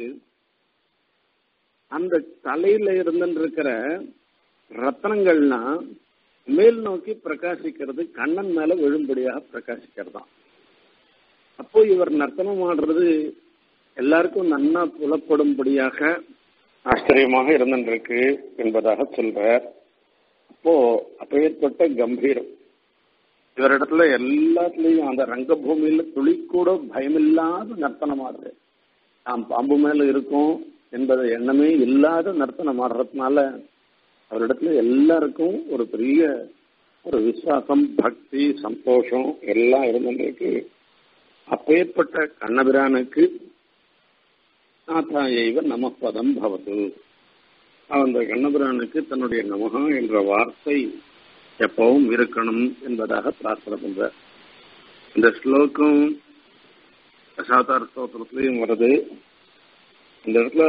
அந்த தலையில இருந்துருக்கிற ரத்தனங்கள்லாம் மேல் நோக்கி பிரகாசிக்கிறது கண்ணன் மேல விழும்படியாக பிரகாசிக்கிறது தான் அப்போ இவர் நர்த்தனம் ஆடுறது எல்லாருக்கும் நன்னா புலப்படும்படியாக ஆச்சரியமாக இருந்துருக்கு என்பதாக சொல்றார் அப்போ அப்பேற்பட்ட கம்பீரம் இவரிடத்துல எல்லாத்துலயும் அந்த ரங்கபூமியில துளி கூட பயமில்லாத நர்த்தனம் ஆடுறது நாம் பாம்பு மேல இருக்கோம் என்பது எண்ணமே இல்லாத நர்த்தனம் ஆடுறதுனால அவரிடத்துல எல்லாருக்கும் ஒரு பெரிய ஒரு விசுவாசம் பக்தி சந்தோஷம் எல்லாம் இருந்திருக்கு அப்பேற்பட்ட கண்ணபிரானுக்கு நாத்தாயைவ நமப்பதம் பவது அந்த கண்ணபிரானுக்கு தன்னுடைய நமகா என்ற வார்த்தை எப்பவும் இருக்கணும் என்பதாக பிரார்த்தனை பண்ற இந்த ஸ்லோகம் தசாதார ஸ்தோத்திரத்திலையும் வருது இந்த இடத்துல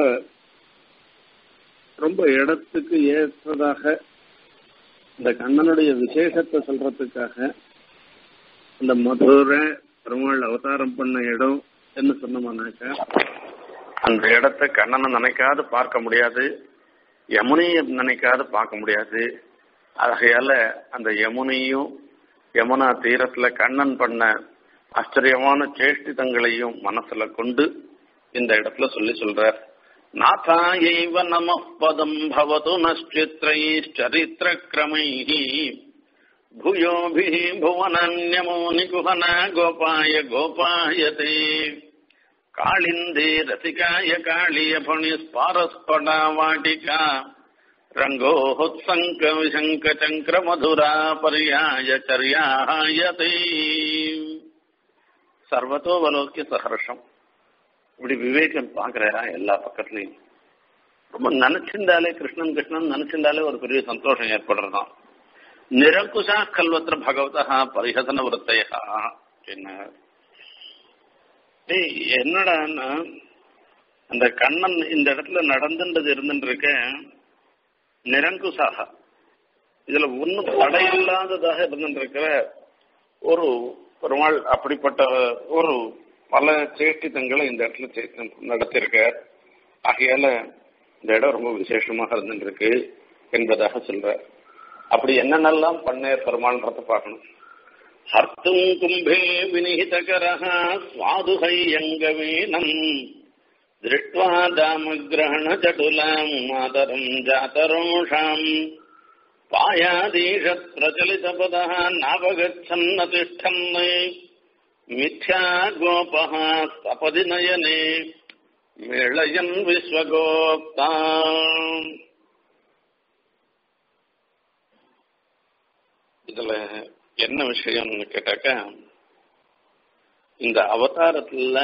ரொம்ப இடத்துக்கு ஏற்றதாக இந்த கண்ணனுடைய விசேஷத்தை சொல்றதுக்காக இந்த மதுரை பெருமாள் அவதாரம் பண்ண இடம் என்ன சொன்னோம்னாக்க அந்த இடத்த கண்ணனை நினைக்காது பார்க்க முடியாது யமுனையை நினைக்காது பார்க்க முடியாது ஆகையால அந்த யமுனையும் யமுனா தீரத்துல கண்ணன் பண்ண ஆச்சரியமான சேஷ்டிதங்களையும் மனசுல கொண்டு இந்த இடத்துல சொல்லி சொல்றார் நாதாயைவ நம பதம் பவது நச்சித்ரைச்சரித்திர கிரமை பூயோபி புவனன்யமோ நிகுஹன கோபாய கோபாயதே காளிந்தே ரசிகாய காளிய பணி ஸ்பாரஸ்படா வாட்டிகா ரங்கோத்சங்க விசங்க சங்கர மதுரா பர்யாய சர்யாயதே சர்வத்தோவலோக்கிய சஹர்ஷம் இப்படி விவேகம் பாக்குறாரா எல்லா பக்கத்துலயும் ரொம்ப நினைச்சிருந்தாலே கிருஷ்ணன் கிருஷ்ணன் நினைச்சிருந்தாலே ஒரு பெரிய சந்தோஷம் ஏற்படுறதாம் நிரங்குஷா கல்வத்திர பகவதா பரிஹசன விரத்தையா என்ன டேய் என்னடான்னா அந்த கண்ணன் இந்த இடத்துல நடந்துன்றது இருந்துட்டு இருக்க நிரங்குசாக இதுல ஒன்னும் தடையில்லாததாக இருந்துட்டு இருக்கிற ஒரு பெருமாள் அப்படிப்பட்ட ஒரு பல சேஷ்டித்தங்களை இந்த இடத்துல நடத்தியிருக்க ஆகையால இந்த இடம் ரொம்ப விசேஷமாக இருந்துருக்கு என்பதாக சொல்ற அப்படி என்னென்னலாம் பண்ண பெருமாள்ன்றத பார்க்கணும் ஹர்த்தும் கும்பே வினிகிதகரः சுவாதுகையங்கவீனம் दृष्ट्वा दामग्रहणचटुलाम् मातरम् जातरोषाम् पायादीशप्रचलितपदः नावगच्छन्न तिष्ठन् मिथ्या गोपः सपदि नयने मेळयन् विश्वगोप्ता இதுல என்ன விஷயம்னு கேட்டாக்கா இந்த அவதாரத்துல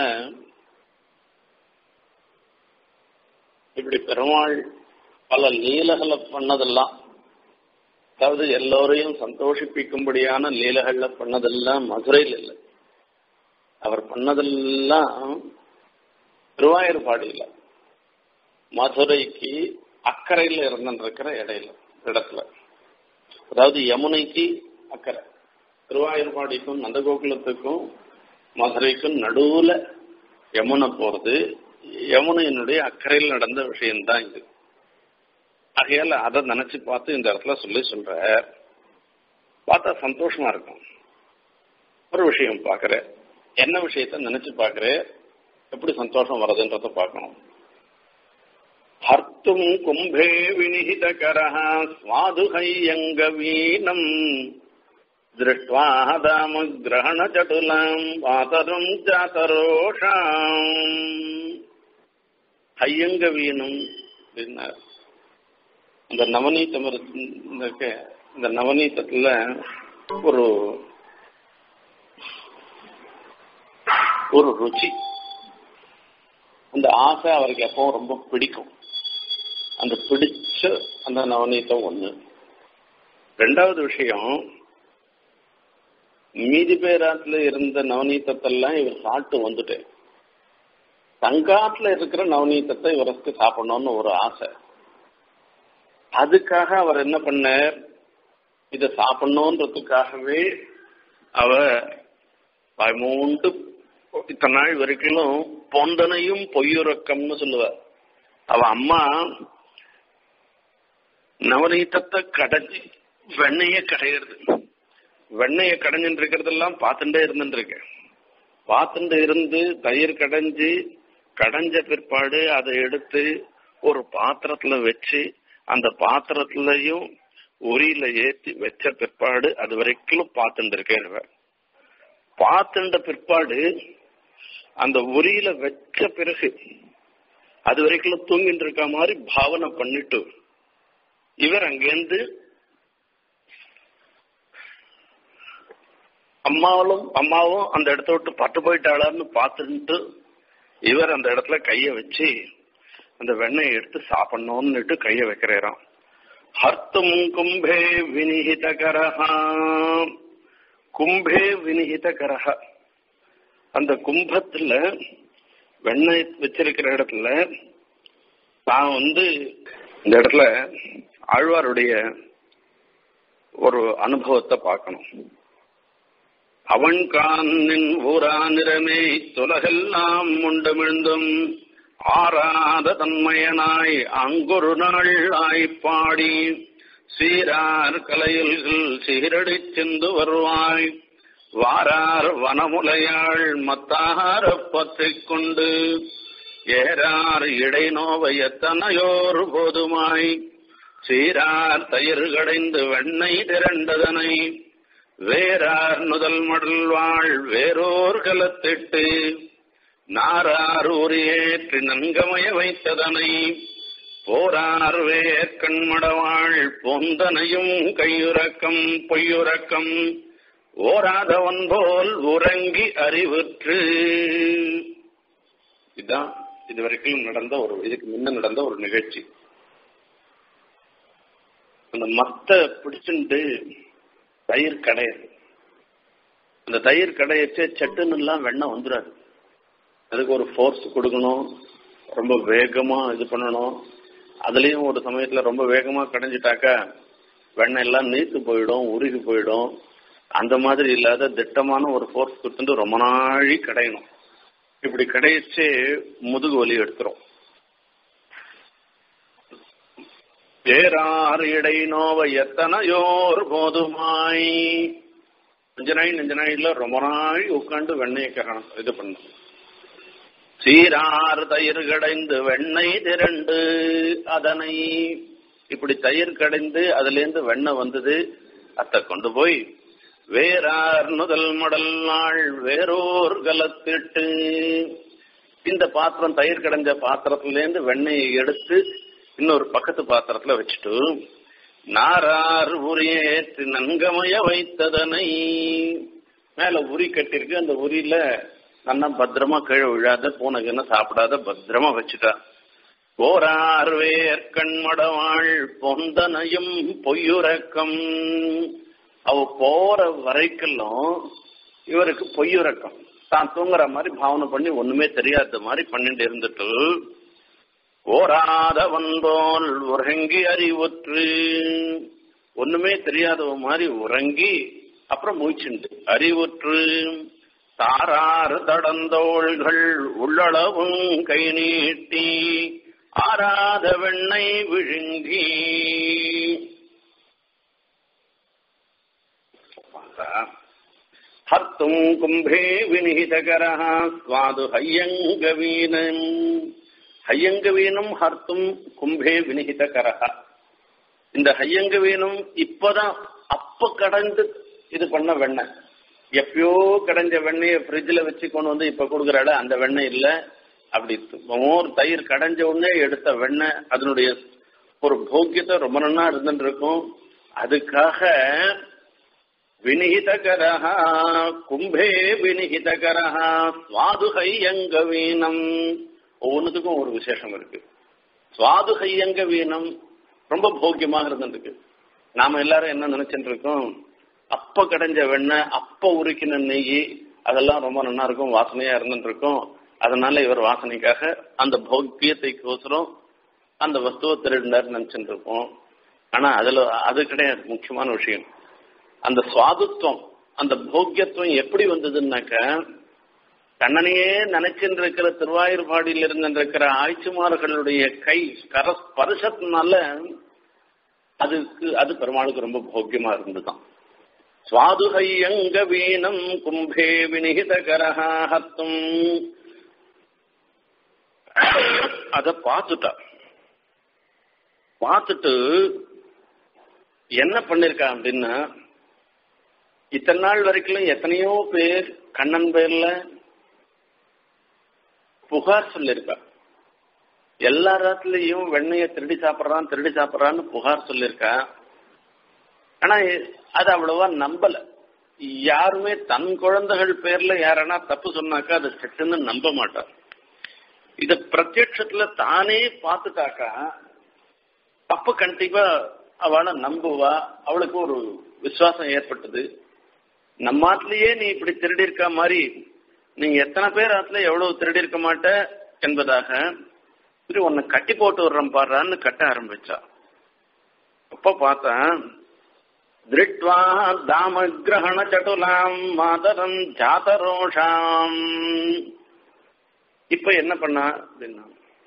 இப்படி பெருமாள் பல லீலைகளை பண்ணதெல்லாம் அதாவது எல்லோரையும் சந்தோஷிப்பிக்கும்படியான லீலைகள்ல பண்ணதெல்லாம் மதுரையில் இல்லை அவர் பண்ணதெல்லாம் திருவாயூர்பாடியில மதுரைக்கு அக்கறையில் இருந்துருக்கிற இடையில இடத்துல அதாவது யமுனைக்கு அக்கறை திருவாயூர்பாடிக்கும் நந்தகோகுலத்துக்கும் மதுரைக்கும் நடுவுல யமுனை போறது யமுனையினுடைய அக்கறையில் நடந்த விஷயம்தான் இது ஆகையால அதை நினைச்சு பார்த்து இந்த இடத்துல சொல்லி சொல்ற பார்த்தா சந்தோஷமா இருக்கும் ஒரு விஷயம் பாக்குற என்ன விஷயத்த நினைச்சு பாக்குற எப்படி சந்தோஷம் வருதுன்றத பார்க்கணும் ஹர்த்தும் கும்பே வினிஹிதகரः स्वादुहय्यङ्गवीनम् दृष्ट्वा दामग्रहणचटुलाम् वातरम् जातरोषाम् ஹையங்கவீனம் அப்படின்னார் இந்த நவநீதம் இருக்கு இந்த நவநீதத்துல ஒரு ஒரு ருச்சி அந்த ஆசை அவருக்கு எப்பவும் ரொம்ப பிடிக்கும் அந்த பிடிச்ச அந்த நவநீதம் ஒண்ணு ரெண்டாவது விஷயம் மீதி பேராத்துல இருந்த நவநீதத்தெல்லாம் இவர் சாப்பிட்டு வந்துட்டேன் தங்காத்துல இருக்கிற நவநீதத்தை இவருக்கு சாப்பிடணும்னு ஒரு ஆசை அதுக்காக அவர் என்ன பண்ணார் இதை சாப்பிடணுன்றதுக்காகவே அவ பயமூண்டு இத்தனை நாள் வரைக்கும் பொந்தனையும் பொய்யுறக்கம்னு சொல்லுவார் அவ அம்மா நவநீதத்தை கடைஞ்சி வெண்ணைய கடையிறது வெண்ணைய கடைஞ்சிட்டு இருக்கிறதெல்லாம் பார்த்துட்டே இருந்துட்டு இருக்கேன் பார்த்துட்டு இருந்து தயிர் கடைஞ்சி கடைஞ்ச பிற்பாடு அதை எடுத்து ஒரு பாத்திரத்துல வச்சு அந்த பாத்திரத்துலயும் உரியில ஏத்தி வச்ச பிற்பாடு அது வரைக்கும் பார்த்துட்டு இருக்கேன் பார்த்துட்ட பிற்பாடு அந்த உரியில வச்ச பிறகு அது வரைக்கும் தூங்கிட்டு இருக்க மாதிரி பாவனை பண்ணிட்டு இவர் அங்கேருந்து அம்மாவும் அம்மாவும் அந்த இடத்த விட்டு பட்டு போயிட்டாளான்னு பார்த்துட்டு இவர் அந்த இடத்துல கைய வச்சு அந்த வெண்ணெயை எடுத்து சாப்பிடணும்னுட்டு கைய வைக்கிறாராம் ஹர்த்தும் கும்பே வினிஹித கரஹா கும்பே வினிஹித கரஹ அந்த கும்பத்துல வெண்ணெய் வச்சிருக்கிற இடத்துல நான் வந்து இந்த இடத்துல ஆழ்வாருடைய ஒரு அனுபவத்தை பார்க்கணும் அவன் கானின் ஊரா நிறமே துலகெல்லாம் உண்டமிழ்ந்தும் ஆறாத தன்மையனாய் அங்கொரு நாள் ஆய்ப்பாடி சீரார் கலையில்கள் சீரடிச் சென்று வருவாய் வாரார் வனமுலையாள் மத்தார பற்றிக் கொண்டு ஏறார் இடை நோவை எத்தனையோர் போதுமாய் சீரார் தயிர் கடைந்து வெண்ணெய் திரண்டதனை வேறார் நுதல் மடல் வாழ் வேறோர் கலத்திட்டு நாரார் ஊரியேற்றி நன்கமய வைத்ததனை போரார் வேர்க்கண்மடவாள் பொந்தனையும் கையுறக்கம் பொய்யுறக்கம் ஓராதவன் போல் உறங்கி அறிவுற்று இதுதான் இதுவரைக்கும் நடந்த ஒரு இதுக்கு முன்ன நடந்த ஒரு நிகழ்ச்சி அந்த மத்த பிடிச்சுட்டு தயிர் கடையாது அந்த தயிர் கடையச்சே சட்டுன்னு எல்லாம் வெண்ணெய் வந்துடாது அதுக்கு ஒரு ஃபோர்ஸ் கொடுக்கணும் ரொம்ப வேகமா இது பண்ணணும் அதுலயும் ஒரு சமயத்துல ரொம்ப வேகமா கடைஞ்சிட்டாக்கா வெண்ணெய் எல்லாம் நீத்து போயிடும் உருகி போயிடும் அந்த மாதிரி இல்லாத திட்டமான ஒரு ஃபோர்ஸ் கொடுத்துட்டு ரொம்ப நாழி கடையணும் இப்படி கடையச்சே முதுகு வலி எடுத்துரும் பேரார் இடை நோவை எத்தனையோர் போதுமாய் அஞ்சு நாள் அஞ்சு நாள்ல ரொம்ப நாள் உட்காந்து வெண்ணெயை கரணம் இது பண்ணும் சீரார் தயிர் கடைந்து வெண்ணெய் திரண்டு அதனை இப்படி தயிர் கடைந்து அதுல இருந்து வெண்ணெய் வந்தது அத்தை கொண்டு போய் வேறார் முதல் மடல் நாள் வேறோர் கலத்திட்டு இந்த பாத்திரம் தயிர் கடைஞ்ச பாத்திரத்துல இருந்து வெண்ணெயை எடுத்து இன்னொரு பக்கத்து பாத்திரத்துல வச்சுட்டு நாரார் உரியேற்று நன்கமய வைத்ததனை மேல உரி கட்டிருக்கு அந்த உரியில நல்லா பத்திரமா கீழே விழாத பூனைக்குன்னு சாப்பிடாத பத்திரமா வச்சுட்டா போரார் வேர்கண்மடவாள் பொந்தனையும் பொய்யுறக்கம் அவ போற வரைக்கெல்லாம் இவருக்கு பொய்யுறக்கம் தான் தூங்குற மாதிரி பாவனை பண்ணி ஒண்ணுமே தெரியாத மாதிரி பண்ணிட்டு இருந்துட்டு ஓராத வந்தோல் உறங்கி அறிவுற்று ஒண்ணுமே தெரியாதவ மாதிரி உறங்கி அப்புறம் மூச்சுண்டு அறிவுற்று தாராறு தடந்தோள்கள் உள்ளளவும் கை நீட்டி ஆராத வெண்ணெய் விழுங்கி ஹர்த்தும் கும்பே வினிகிதகரः ஸ்வாது ஹையங்கவீனம் ஹையங்கவீனம் ஹர்த்தும் கும்பே வினிகிதகரः இந்த ஹையங்கவீனம் இப்பதான் அப்ப கடந்து இது பண்ண வெண்ணெய் எப்பயோ கடைஞ்ச வெண்ணெய ஃப்ரிட்ஜில் வச்சு கொண்டு வந்து இப்ப கொடுக்குறாள் அந்த வெண்ணெய் இல்ல அப்படி மோர் தயிர் கடைஞ்ச உடனே எடுத்த வெண்ணெய் அதனுடைய ஒரு போக்கியத்தை ரொம்ப நன்னா இருந்துட்டு இருக்கும் அதுக்காக வினிகிதகரஹ கும்பே வினிகிதகரஹ சுவாது ஹையங்க வீணம் ஒவ்வொன்றுத்துக்கும் ஒரு விசேஷம் இருக்கு சுவாது ஹையங்க வீணம் ரொம்ப போக்கியமாக இருந்துருக்கு நாம எல்லாரும் என்ன நினைச்சிட்டு இருக்கோம் அப்ப கடைஞ்ச வெண்ணெய் அப்ப உருக்கின நெய் அதெல்லாம் ரொம்ப நல்லா இருக்கும் வாசனையா இருந்துட்டு இருக்கும் அதனால இவர் வாசனைக்காக அந்த போக்கியத்தைக்கோசரம் அந்த வஸ்துவை திருடினார் நினைச்சுட்டு இருப்போம் ஆனா அதுல அது கிடையாது முக்கியமான விஷயம் அந்த சுவாதுத்துவம் அந்த போக்கியத்துவம் எப்படி வந்ததுன்னாக்க கண்ணனையே நினைச்சுட்டு இருக்கிற திருவாயூர்பாடியில் இருந்திருக்கிற ஆய்ச்சிமார்களுடைய கை கர ஸ்பர்சத்தினால அதுக்கு அது பெருமாளுக்கு ரொம்ப போக்கியமா இருந்துதான் சுவாதுகையங்க வீணம் கும்பே வினிகித கரஹாத்தும் அத பார்த்துட்டா பார்த்துட்டு என்ன பண்ணிருக்கா அப்படின்னா இத்தனை நாள் வரைக்கும் எத்தனையோ பேர் கண்ணன் பேர்ல புகார் சொல்லியிருக்கா எல்லா ராத்துலயும் வெண்ணைய திருடி சாப்பிட்றான் திருடி சாப்பிட்றான்னு புகார் சொல்லியிருக்கா ஆனா அது அவ்வளவா நம்பல யாருமே தன் குழந்தைகள் பேர்ல யாரனா தப்பு சொன்னாக்கா அது சட்டுன்னு நம்ப மாட்டார் இத பிரத்யட்சத்துல தானே பார்த்துட்டாக்கா அப்ப கண்டிப்பா அவளை நம்புவா அவளுக்கு ஒரு விசுவாசம் ஏற்பட்டது நம்ம ஆத்துலயே நீ இப்படி திருடி இருக்க மாதிரி நீ எத்தனை பேர் ஆத்துல எவ்வளவு திருடி இருக்க மாட்ட என்பதாக சரி உன்னை கட்டி போட்டு விடுறேன் பாடுறான்னு கட்ட ஆரம்பிச்சா அப்ப பார்த்தேன் திருட்வா தாம கிரகண சட்டுலாம் மாதரம் ஜாதரோஷாம் இப்ப என்ன பண்ணா அப்படின்னா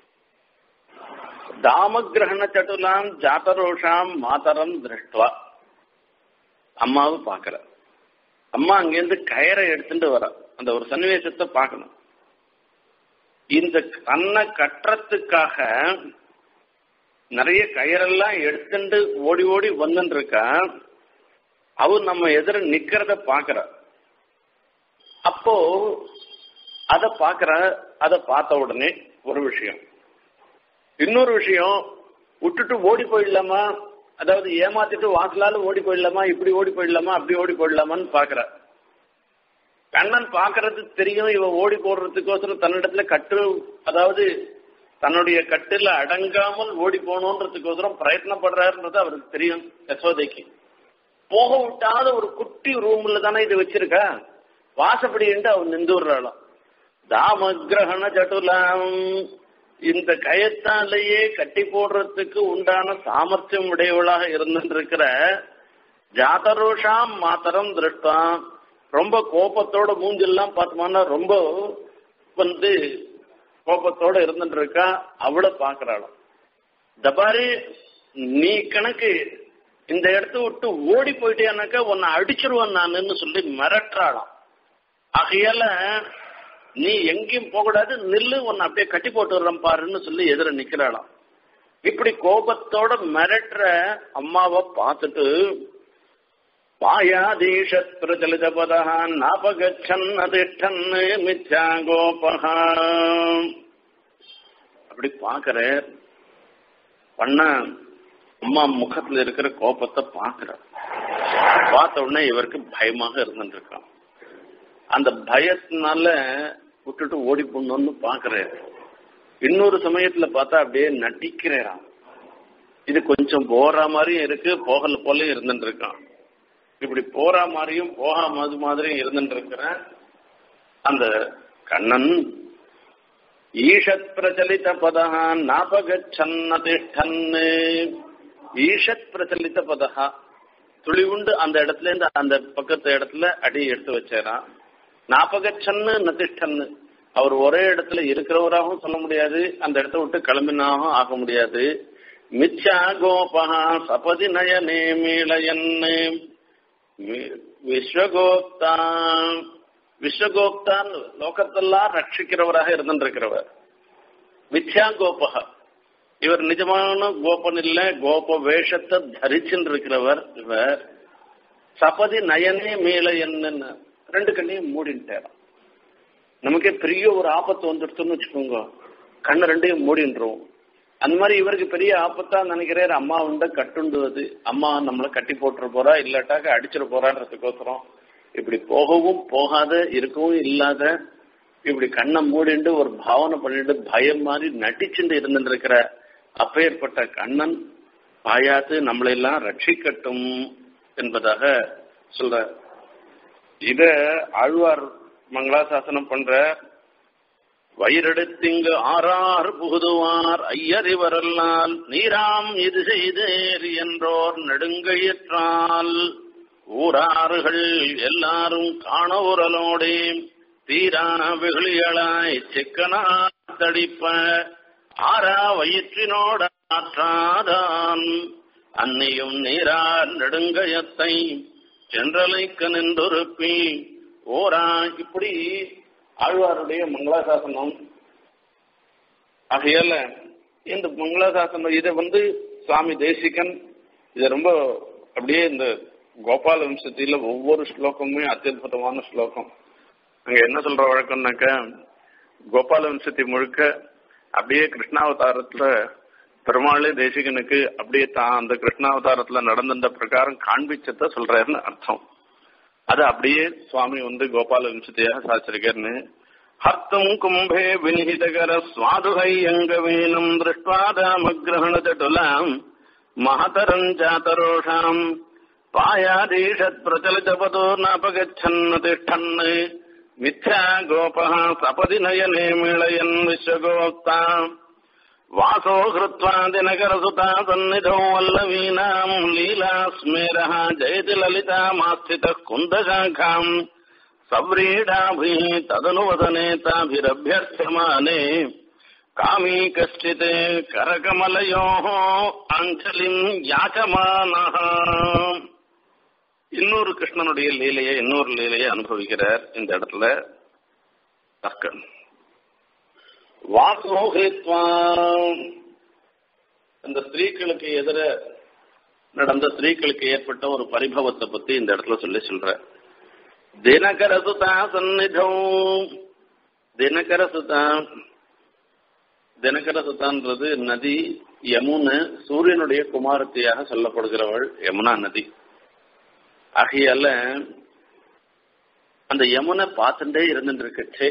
தாமகிரகண சட்டுலாம் ஜாத்தரோஷாம் மாதரம் திருஷ்டுவா அம்மாவை பாக்குற அம்மா அங்கேருந்து கயரை எடுத்துட்டு வர அந்த ஒரு சன்னிவேசத்தை பார்க்கணும் இந்த கண்ணை கட்டுறதுக்காக நிறைய கயிறெல்லாம் எடுத்துட்டு ஓடி ஓடி வந்துட்டு இருக்கா அவர் நம்ம எதிர நிக்கிறத பாக்குற அப்போ அத பாக்குற அத பார்த்த உடனே ஒரு விஷயம் இன்னொரு விஷயம் விட்டுட்டு ஓடி போயிடலாமா அதாவது ஏமாத்திட்டு வாசலால ஓடி போயிடலாமா இப்படி ஓடி போயிடலாமா அப்படி ஓடி போயிடலாமான்னு பாக்குற கண்ணன் பாக்குறது தெரியும் இவ ஓடி போடுறதுக்கோசரம் தன்னிடத்துல கட்டு அதாவது தன்னுடைய கட்டில அடங்காமல் ஓடி போகணுன்றதுக்கோசரம் பிரயத்னப்படுறாருன்றது அவருக்கு தெரியும் யசோதைக்கு போக விட்டாத ஒரு குட்டி ரூம்ல தானே இது வச்சிருக்கா வாசப்படி அவர் நின்று விடுறாளாம் தாமகிரகண சட்டுலாம் இந்த கயத்தாலேயே கட்டி போடுறதுக்கு உண்டான சாமர்த்தியம் உடையவளாக இருந்திருக்கிற ஜாதரோஷாம் மாத்திரம் திருஷ்டாம் ரொம்ப கோபத்தோட மூஞ்செல்லாம் பார்த்தோம்னா ரொம்ப வந்து கோபத்தோட இருந்துட்டு இருக்கா அவளை பாக்குறாளாம் தபாரி நீ கணக்கு இந்த இடத்த விட்டு ஓடி போயிட்டேனாக்கா உன்னை அடிச்சிருவேன் நானுன்னு சொல்லி மிரட்டுறாளாம் ஆகையால நீ எங்கேயும் போகக்கூடாது நில்லு உன்னை அப்படியே கட்டி போட்டு வர்றேன் பாருன்னு சொல்லி எதிர நிக்கிறாளாம் இப்படி கோபத்தோட மிரட்டுற அம்மாவை பார்த்துட்டு பாயாதீஷத் பிரச்சலித பதா நாபகச்சன் அதிஷ்டன் மித்யா கோபகா அப்படி பாக்குற பண்ண அம்மா முகத்துல இருக்கிற கோபத்தை பாக்குற பார்த்த உடனே இவருக்கு பயமாக இருந்துருக்கான் அந்த பயத்தினால விட்டுட்டு ஓடி போடணும்னு பாக்குறாரு இன்னொரு சமயத்துல பார்த்தா அப்படியே நட்டிக்கிறாராம் இது கொஞ்சம் போற மாதிரியும் இருக்கு போகல போலயும் இருந்துட்டு இருக்கான் இப்படி போற மாதிரியும் போகாம மாதிரியும் இருந்துட்டு இருக்கிற அந்த கண்ணன் ஈஷத் பிரச்சலித பதா நாபகச்சன்னதிஷ்டன்னு ஈஷத் பிரச்சலித பதா துளி உண்டு அந்த இடத்துல இருந்து அந்த பக்கத்து இடத்துல அடி எடுத்து வச்சாராம் நாபகச்சன்னு நதிஷ்டன்னு அவர் ஒரே இடத்துல இருக்கிறவராகவும் சொல்ல முடியாது அந்த இடத்த விட்டு கிளம்பினாகவும் ஆக முடியாது மிச்சா கோபகா சபதி நயனே மீளயன்னு விஸ்வகோப்தா விஸ்வகோப்தான் லோகத்தெல்லாம் ரட்சிக்கிறவராக இருந்திருக்கிறவர் மித்யா கோபக இவர் நிஜமான கோபன் இல்ல கோப வேஷத்தை தரிச்சுன்னு இருக்கிறவர் இவர் சபதி நயனே மேல என்ன ரெண்டு கண்ணையும் மூடின்ட்டாராம் நமக்கே பெரிய ஒரு ஆபத்து வந்துடுச்சுன்னு வச்சுக்கோங்க கண்ணை ரெண்டையும் மூடின்றோம் அந்த மாதிரி இவருக்கு பெரிய ஆபத்தா நினைக்கிறாரு அம்மா உண்ட கட்டுண்டுவது அம்மா நம்மளை கட்டி போட்டுற போறா இல்லாட்டாக்க அடிச்சிட போறான்றதுக்கோசரம் இப்படி போகவும் போகாத இருக்கவும் இல்லாத இப்படி கண்ணை மூடிண்டு ஒரு பாவனை பண்ணிட்டு பயம் மாதிரி நட்டிச்சுட்டு இருந்துட்டு இருக்கிற அப்பேற்பட்ட கண்ணன் பாயாத்து நம்மளெல்லாம் ரட்சிக்கட்டும் என்பதாக சொல்ற இத ஆழ்வார் மங்களாசாசனம் பண்ற வயிறெடுத்திங்கு ஆறார் புகுதுவார் ஐயறிவரல்லால் நீராம் இது செய்தேர் என்றோர் நெடுங்கயிற்றால் ஊராறுகள் எல்லாரும் காண உரலோடே தீரா வெகுளியளாய் சிக்கனா தடிப்ப ஆறா வயிற்றினோட ஆற்றாதான் அன்னையும் நீரார் நெடுங்கயத்தை சென்றலைக்க நின்றொருப்பி ஓரா இப்படி ஆழ்வாருடைய மங்களாசாசனம் ஆகையால இந்த மங்களாசாசனம் இதை வந்து சுவாமி தேசிகன் இதை ரொம்ப அப்படியே இந்த கோபால வம்சத்தில ஒவ்வொரு ஸ்லோகமுமே அத்தியுதமான ஸ்லோகம் அங்க என்ன சொல்ற வழக்கம்னாக்க கோபால வம்சத்தை முழுக்க அப்படியே கிருஷ்ணாவதாரத்துல பெருமாளே தேசிகனுக்கு அப்படியே தான் அந்த கிருஷ்ணாவதாரத்துல நடந்த பிரகாரம் காண்பிச்சத சொல்றாருன்னு அர்த்தம் அது அப்படியே சுவாமி வந்து கோபால வம்சத்தையாக சாச்சிருக்காருன்னு ஹர்த்தம் கும்பே வினிஹிதகர சுவாதுகையங்கவீனம் திருஷ்டுவாதாமகிரகண சட்டுலாம் மகதரம் சாத்தரோஷாம் பாயாதீஷத் பிரச்சலிதபதோ நாபகச்சन्न திஷ்டன் மித்யா கோபः சபதி நயனே மிளயன் விஸ்வகோக்தா வாசோ ஹிருத்வா தினகரசுதா சந்நிதோ வல்லவீனாம் லீலாஸ்மேரः ஜெயதி லலிதாமாஸ்திதः குந்தசாखाम् सव्रीडाभिः तदनुवदनेताभिरभ्यर्थमाने कामी कश्चित् करकमलयोः அஞ்சலிம் யாச்சமானஹ இன்னொரு கிருஷ்ணனுடைய லீலையை இன்னொரு லீலையை அனுபவிக்கிறார் இந்த இடத்துல தக்கன் வாசோகித்வா இந்த ஸ்திரீகளுக்கு எதிர நடந்த ஸ்திரீகளுக்கு ஏற்பட்ட ஒரு பரிபவத்தை பத்தி இந்த இடத்துல சொல்லி சொல்ற தினகர சுதா சந்நிதம் தினகர சுதா தினகர சுதான்றது நதி யமுனை சூரியனுடைய குமாரத்தியாக சொல்லப்படுகிறவள் யமுனா நதி ஆகையால அந்த யமுனை பார்த்துட்டே இருந்துட்டு இருக்கச்சே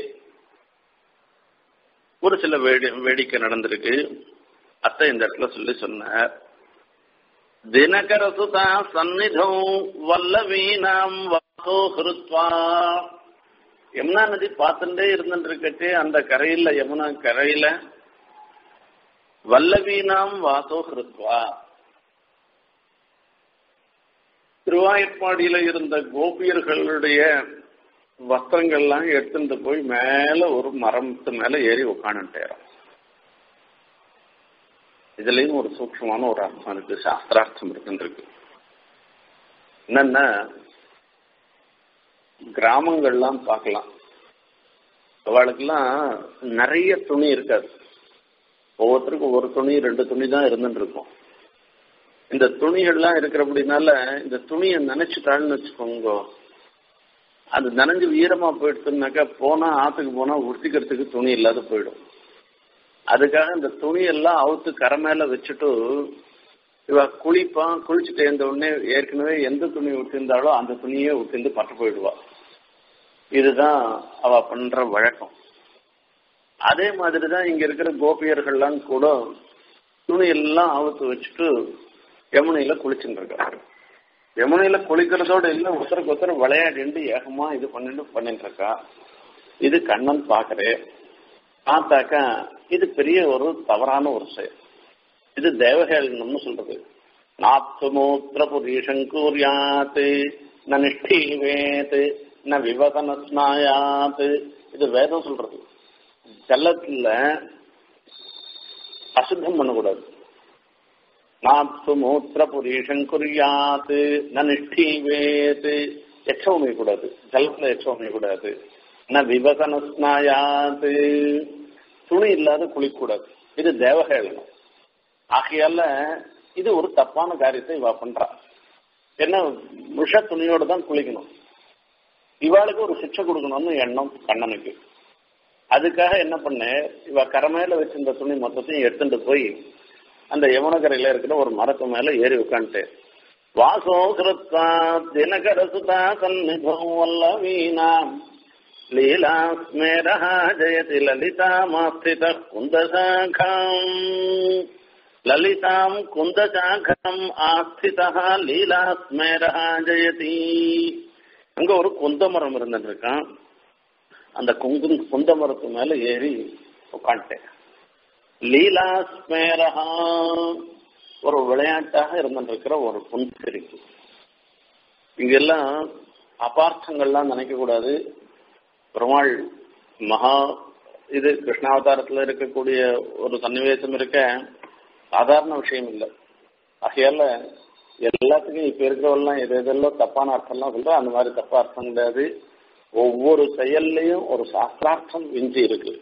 ஒரு சில வேடி வேடிக்கை நடந்திருக்கு அத்தை இந்த இடத்துல சொல்லி சொன்னார் தினகர சுதா சந்நிதம் வல்லவீனாம் வாசோ ஹிருத்வா யமுனா நதி பார்த்துட்டே இருந்துட்டு இருக்கச்சே அந்த கரையில யமுனா கரையில வல்லவீனாம் வாசோ ஹிருத்வா திருவாய்ப்பாடியில இருந்த கோபியர்களுடைய வஸ்திரங்கள்லாம் எடுத்துட்டு போய் மேல ஒரு மரத்து மேல ஏறி உட்காந்துட்டேறோம் இதுலயும் ஒரு சூக்ஷமான ஒரு அர்த்தம் இருக்கு சாஸ்திரார்த்தம் இருக்குன்னு என்னன்னா கிராமங்கள்லாம் பார்க்கலாம் அவளுக்கெல்லாம் நிறைய துணி இருக்காது ஒவ்வொருத்தருக்கும் ஒரு துணி ரெண்டு துணி தான் இருந்துட்டு இருக்கும் இந்த துணிகள்லாம் இருக்கிறபடினால இந்த துணியை நினைச்சுட்டாள்னு வச்சுக்கோங்க அது நனைஞ்சு ஈரமா போயிடுச்சுனாக்கா போனா ஆத்துக்கு போனா உடுத்திக்கிறதுக்கு துணி இல்லாத போயிடும் அதுக்காக இந்த துணியெல்லாம் அவுத்து கரை மேல வச்சுட்டு இவ குளிப்பான் குளிச்சுட்டு இருந்த உடனே ஏற்கனவே எந்த துணி ஊற்றிருந்தாலோ அந்த துணியே ஊற்றிருந்து பட்டு போயிடுவா இதுதான் அவ பண்ற வழக்கம் அதே மாதிரிதான் இங்க இருக்கிற கோபியர்கள்லாம் கூட துணி எல்லாம் அவுத்து வச்சுட்டு யமுனையில குளிச்சுட்டு இருக்காங்க யமுனையில குளிக்கிறதோட இல்ல ஒருத்தருக்கு ஒருத்தர் விளையாடிட்டு ஏகமா இது பண்ணிட்டு பண்ணிட்டு இருக்கா இது கண்ணன் பாக்குறே பார்த்தாக்கா இது பெரிய ஒரு தவறான ஒரு செயல் இது தேவகேளனம்னு சொல்றது நாத்து மூத்திர புரீஷங்கூரியாத் ந நிஷ்டீவேத் ந விவசன ஸ்நாயாத் இது வேதம் சொல்றது ஜலத்துல அசுத்தம் பண்ணக்கூடாது நாத்து மூத்திர புரீஷங்குரியாத் ந நிஷ்டீவேத் எச்சம் கூடாது ஜலத்துல எச்சம் கூடாது ந விவசன ஸ்நாயாத் துணி இல்லாத குளிக்கூடாது இது தேவகேளனம் ஆகையால இது ஒரு தப்பான காரியத்தை இவ பண்றா என்ன முஷ துணியோட தான் குளிக்கணும் இவாளுக்கு ஒரு சிக்ஷை கொடுக்கணும்னு எண்ணம் கண்ணனுக்கு அதுக்காக என்ன பண்ண இவ கரை மேல வச்சிருந்த துணி மொத்தத்தையும் எடுத்துட்டு போய் அந்த யமுனகரையில இருக்கிற ஒரு மரத்து மேல ஏறி உட்காந்துட்டு வாசோ கிருத்தா தினகர சுதா சந்நிதோ வல்லவீனாம் லீலா ஸ்மேரஹ ஜயதி லலிதா மாஸ்தித குந்தசாகாம் லலிதாம் குந்தசாகம் ஆஸ்திதா லீலா ஸ்மேரஹ ஜெயதி அங்க ஒரு குந்த மரம் இருந்துட்டு இருக்கான் அந்த குங்கு குந்த மரத்து மேல ஏறி உட்காந்துட்டேன் லீலா ஸ்மேரஹா ஒரு விளையாட்டாக இருந்துட்டு இருக்கிற ஒரு புன்சிரிப்பு இங்கெல்லாம் அபார்த்தங்கள்லாம் நினைக்க கூடாது பெருமாள் மகா இது கிருஷ்ணாவதாரத்துல இருக்கக்கூடிய ஒரு சன்னிவேசம் இருக்க சாதாரண விஷயம் இல்லை ஆகையால எல்லாத்துக்கும் இப்ப இருக்கிறவெல்லாம் எது எதெல்லாம் தப்பான அர்த்தம்லாம் சொல்றோம் அந்த மாதிரி தப்பா அர்த்தம் கிடையாது ஒவ்வொரு செயல்லையும் ஒரு சாஸ்திரார்த்தம் விஞ்சி இருக்கு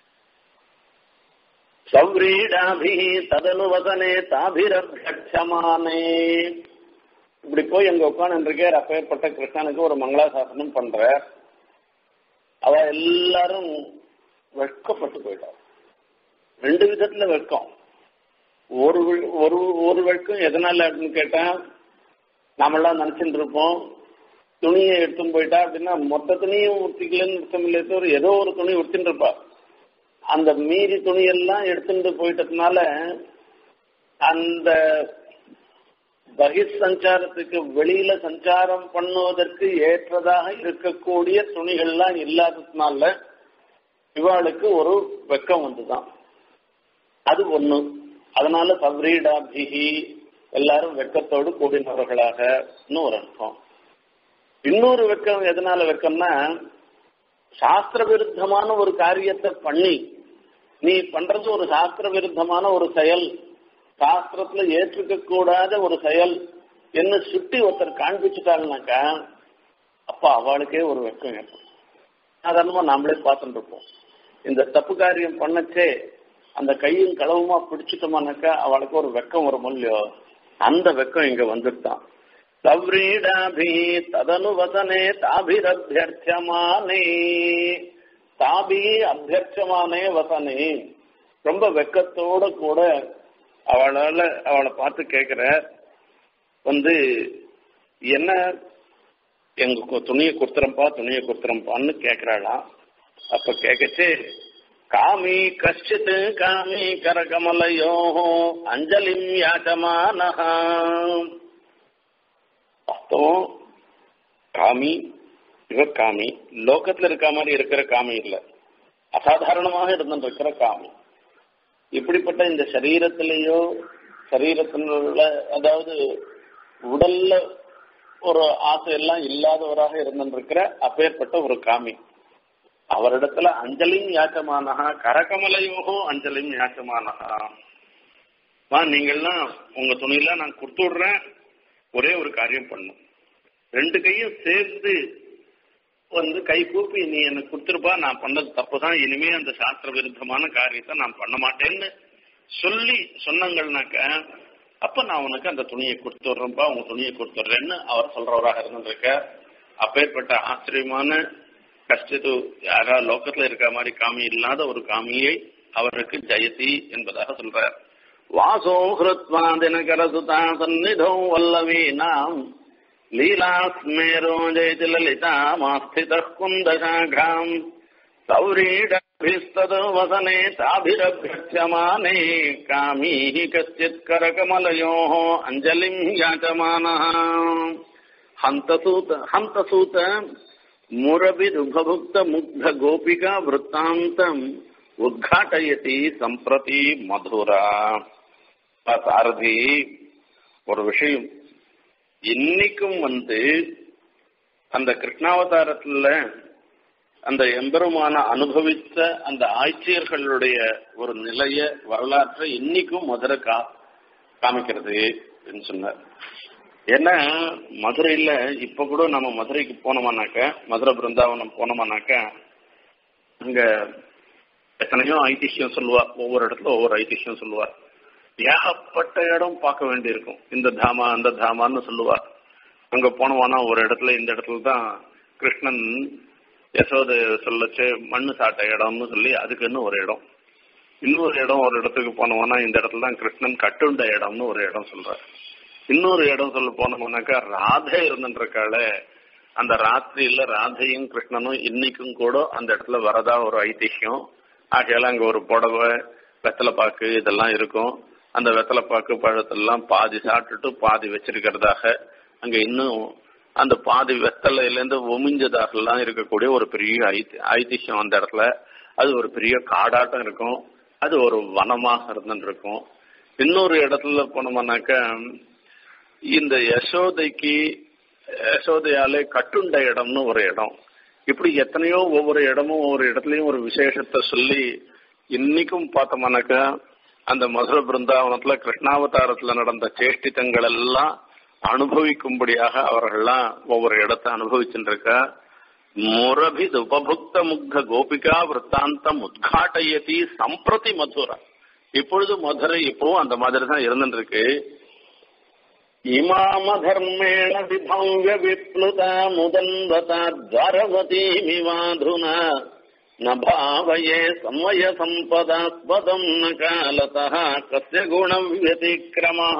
சௌரீடாபி ததனுவதனே தாபிரட்சமானே இப்படி போய் அங்க உட்காந்துருக்கே அப்பேற்பட்ட கிருஷ்ணனுக்கு ஒரு மங்களாசாசனம் பண்ற அவ எல்லாரும் வெட்கப்பட்டு போயிட்டார் ரெண்டு விதத்துல வெட்கம் ஒரு ஒரு ஒரு வெட்கம் எதனால அப்படின்னு கேட்டா நாமெல்லாம் நினைச்சுட்டு இருப்போம் துணியை எடுத்துன்னு போயிட்டா அப்படின்னா மொத்த துணியும் உடுத்திக்கலன்னு அர்த்தம் இல்லை தவிர ஏதோ ஒரு துணி உடுத்தின்னு இருப்பா அந்த மீறி துணியெல்லாம் எடுத்துட்டு போயிட்டதுனால அந்த பகிர் சஞ்சாரத்துக்கு வெளியில சஞ்சாரம் பண்ணுவதற்கு ஏற்றதாக இருக்கக்கூடிய துணிகள்லாம் இல்லாததுனால இவாளுக்கு ஒரு வெக்கம் வந்துதான் அது ஒண்ணு அதனால சவ்ரீடாபிகி எல்லாரும் வெக்கத்தோடு கூடினவர்களாக ஒரு அர்த்தம் இன்னொரு வெக்கம் எதனால வெக்கம்னா சாஸ்திர விருத்தமான ஒரு காரியத்தை பண்ணி நீ பண்றது ஒரு சாஸ்திர விருத்தமான ஒரு செயல் சாஸ்திரத்துல ஏற்றுக்க கூடாத ஒரு செயல் என்ன சுட்டி ஒருத்தர் காண்பிச்சுட்டாங்கனாக்கா அப்ப அவளுக்கே ஒரு வெக்கம் ஏற்படும் சாதாரணமா நாமளே பார்த்துட்டு இருப்போம் இந்த தப்பு காரியம் பண்ணச்சே அந்த கையும் களவுமா பிடிச்சிட்டோமானாக்கா அவளுக்கு ஒரு வெக்கம் வரும் இல்லையோ அந்த வெக்கம் இங்க வந்துட்டான் சவ்ரீடாபி ததனு வசனே தாபிரபியர்த்தியமானே தாபி அபியர்ச்சமானே வசனே ரொம்ப வெக்கத்தோட கூட அவளால அவளை பார்த்து கேக்குற வந்து என்ன எங்க துணியை கொடுத்துறப்பா துணியை கொடுத்துறப்பான்னு கேக்குறாளாம் அப்ப கேக்கச்சு காமி கஷ்டித் காமி கரகமலையோ அஞ்சலிம் யாச்சமானஹா வாஸ்தவம் காமி இவ காமி லோகத்துல இருக்க மாதிரி இருக்கிற காமி இல்ல அசாதாரணமாக இருந்துட்டு இருக்கிற காமி இப்படிப்பட்ட இந்த சரீரத்திலேயோ சரீரத்தினுள்ள அதாவது உடல்ல ஒரு ஆசை எல்லாம் இல்லாதவராக இருந்திருக்கிற அப்பேற்பட்ட ஒரு காமி அவரிடத்துல அஞ்சலியும் யாச்சமானஹா கரகமலையோகோ அஞ்சலியும் யாச்சமானஹா மா நீங்கள்லாம் உங்க துணியெல்லாம் நான் கொடுத்து விடுறேன் ஒரே ஒரு காரியம் பண்ணும் ரெண்டு கையும் சேர்ந்து வந்து கை கூப்பி நீ எனக்கு கொடுத்துருப்பா நான் பண்ணது தப்பு தான் இனிமே அந்த சாஸ்திர விருத்தமான காரியத்தை நான் பண்ண மாட்டேன்னு சொல்லி சொன்னங்கள்னாக்க அப்ப நான் உனக்கு அந்த துணியை கொடுத்துட்றேன்ப்பா உங்க துணியை கொடுத்துட்றேன்னு அவர் சொல்றவராக இருந்திருக்க அப்பேற்பட்ட ஆச்சரியமான கஷ்டத்து யாரா லோகத்துல இருக்க மாதிரி காமி இல்லாத ஒரு காமியை அவருக்கு ஜெயதி என்பதாக சொல்றார் வாசோ ஹிருத்வா தினகர சுதா சந்நிதோ வல்லவீனாம் லீலாஸ்மேரோ ஜெயதி லலிதா மாஸ்தித குந்தசாகாம் சௌரீடபிஸ்ததோ வசனே தாபிரபியமானே காமீ கச்சித் கரகமலயோः அஞ்சலிம் யாச்சமானः हन्तसूत हन्तसूत मुरभिदुभभुक्त मुग्ध गोपिका वृत्तान्तम् உத்காட்டயதி சம்பிரதி மதுரா சாரதி ஒரு விஷயம் இன்னைக்கும் வந்து அந்த கிருஷ்ணாவதாரத்துல அந்த எம்பெருமான அனுபவித்த அந்த ஆட்சியர்களுடைய ஒரு நிலைய வரலாற்றை இன்னைக்கும் மதுரை கா காமிக்கிறது அப்படின்னு சொன்னார் ஏன்னா மதுரையில இப்ப கூட நம்ம மதுரைக்கு போனோமானாக்க மதுரை பிருந்தாவனம் போனோமானாக்க அங்க எத்தனையோ ஐதிஹ்யம் சொல்லுவா ஒவ்வொரு இடத்துல ஒவ்வொரு ஐதிஹ்யம் சொல்லுவா ஏகப்பட்ட இடம் பார்க்க வேண்டியிருக்கும் இந்த தாமா அந்த தாமான்னு சொல்லுவா அங்க போனோம்னா ஒரு இடத்துல இந்த இடத்துல தான் கிருஷ்ணன் யசோத சொல்லச்சு மண்ணு சாட்ட இடம்னு சொல்லி அதுக்குன்னு ஒரு இடம் இன்னொரு இடம் ஒரு இடத்துக்கு போனோம்னா இந்த இடத்துல தான் கிருஷ்ணன் கட்டுண்ட இடம்னு ஒரு இடம் சொல்றாரு இன்னொரு இடம் சொல்ல போனோம்னாக்கா ராதை இருந்துருக்காள அந்த ராத்திரியில ராதையும் கிருஷ்ணனும் இன்னைக்கும் கூட அந்த இடத்துல வரதா ஒரு ஐதிஹ்யம் ஆகையால அங்க ஒரு புடவை வெத்தலைப்பாக்கு இதெல்லாம் இருக்கும் அந்த வெத்தலைப்பாக்கு பழத்தெல்லாம் பாதி சாப்பிட்டுட்டு பாதி வச்சிருக்கிறதாக அங்க இன்னும் அந்த பாதி வெத்தலையிலேருந்து ஒமிஞ்சதாக எல்லாம் இருக்கக்கூடிய ஒரு பெரிய ஐதி ஐதிஹ்யம் அந்த இடத்துல அது ஒரு பெரிய காடாட்டம் இருக்கும் அது ஒரு வனமாக இருந்துட்டு இருக்கும் இன்னொரு இடத்துல போனோம்னாக்க இந்த யசோதைக்கு யசோதையாலே கட்டுண்ட இடம்னு ஒரு இடம் இப்படி எத்தனையோ ஒவ்வொரு இடமும் ஒவ்வொரு இடத்துலயும் ஒரு விசேஷத்தை சொல்லி இன்னைக்கும் பார்த்தோம்னாக்கா அந்த மதுரை பிருந்தாவனத்துல கிருஷ்ணாவதாரத்துல நடந்த சேஷ்டித்தங்கள் எல்லாம் அனுபவிக்கும்படியாக அவர்கள்லாம் ஒவ்வொரு இடத்தை அனுபவிச்சுட்டு இருக்கா முரபித் உபபுக்த முக்த கோபிகா விற்த்தாந்தம் உத்காட்டயதி சம்பிரதி மதுரா இப்பொழுது மதுரை இப்பவும் அந்த மாதிரி தான் இருந்துட்டு இருக்கு இமாமதர்மேண விபவ்ய விப்ளுதா முதன்வதா துவரவதீமிவாதுனா न भावये संवय सम्पदास्पदम् न कालतः कस्य गुणव्यतिक्रमः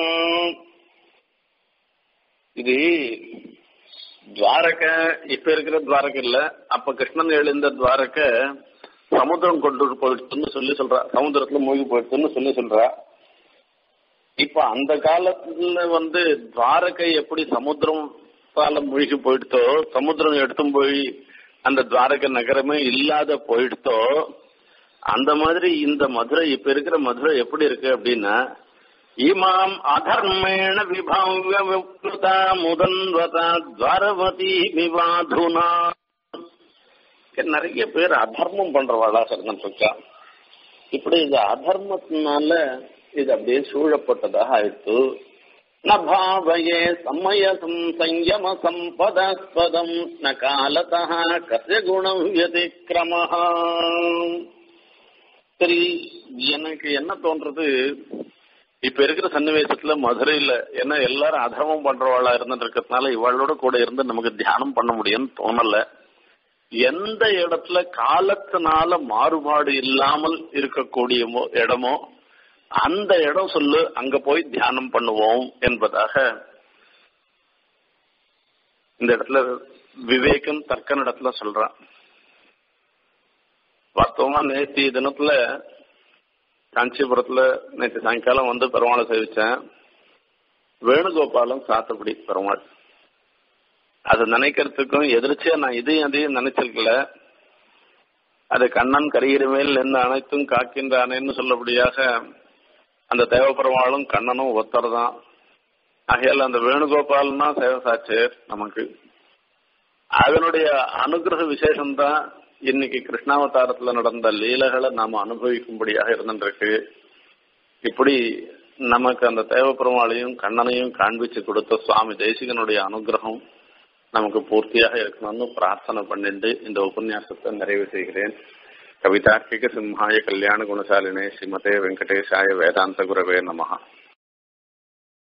இது துவாரக இப்ப இருக்கிற துவாரக இல்ல அப்ப கிருஷ்ணன் எழுந்த துவாரக சமுத்திரம் கொண்டு போயிடுச்சுன்னு சொல்லி சொல்றா சமுத்திரத்துல மூழ்கி போயிடுச்சுன்னு சொல்லி சொல்றா இப்ப அந்த காலத்துல வந்து துவாரகை எப்படி சமுத்திரம் மூழ்கி போயிடுத்தோ சமுத்திரம் எடுத்தும் போய் அந்த துவாரக நகரமே இல்லாத போயிடுத்தோ அந்த மாதிரி இந்த மதுரை இப்ப இருக்கிற மதுரை எப்படி இருக்கு அப்படின்னா இமாம் அதர்மேண விபவ்ய விப்ளுதா முதன்வதா துவாரவதி விவாதுனா நிறைய பேர் அதர்மம் பண்றவாளா இருந்துருக்கா இப்படி இந்த அதர்மத்தினால இது அப்படியே சூழப்பட்டதாக ஆயிடுத்து நபாவயே சமயசம் சஞ்சம சம்பதாஸ்பதம் ந காலதா கசிய குணம் வியதிக்கிரம சரி எனக்கு என்ன தோன்றது இப்ப இருக்கிற சன்னிவேசத்துல மதுரையில ஏன்னா எல்லாரும் அதர்மம் பண்றவாளா இருந்துட்டு இருக்கிறதுனால இவளோட கூட இருந்து நமக்கு தியானம் பண்ண முடியும்னு தோணல எந்த இடத்துல காலத்தினால மாறுபாடு இல்லாமல் இருக்கக்கூடிய இடமோ அந்த இடம் சொல்லு அங்க போய் தியானம் பண்ணுவோம் என்பதாக இந்த இடத்துல விவேகம் தர்க்கன் இடத்துல சொல்றான் வாஸ்தவமா நேற்று தினத்துல காஞ்சிபுரத்துல நேற்று சாயங்காலம் வந்து பெருமாளை சேவிச்சேன் வேணுகோபாலம் சாத்தபடி பெருமாள் அதை நினைக்கிறதுக்கும் எதிர்ச்சியா நான் இதையும் அதையும் நினைச்சிருக்கல அது கண்ணன் கரிகிற மேல் என்ன அனைத்தும் காக்கின்றானேன்னு சொல்லபடியாக அந்த தேவப்பெருமாளும் கண்ணனும் ஒத்தர் தான் ஆகையால் அந்த வேணுகோபாலன் தான் சேவசாச்சர் நமக்கு அதனுடைய அனுகிரக விசேஷம்தான் இன்னைக்கு கிருஷ்ணாவதாரத்துல நடந்த லீலைகளை நாம அனுபவிக்கும்படியாக இருந்துருக்கு இப்படி நமக்கு அந்த தேவப்பெருமாளையும் கண்ணனையும் காண்பிச்சு கொடுத்த சுவாமி தேசிகனுடைய அனுகிரகம் நமக்கு பூர்த்தியாக இருக்கணும்னு பிரார்த்தனை பண்ணிட்டு இந்த உபன்யாசத்தை நிறைவு செய்கிறேன் கவிதார்க்கிக சிம்ஹாய கல்யாண குணசாலினே ஸ்ரீமதே வெங்கடேஷாய வேதாந்த குரவே நமஹா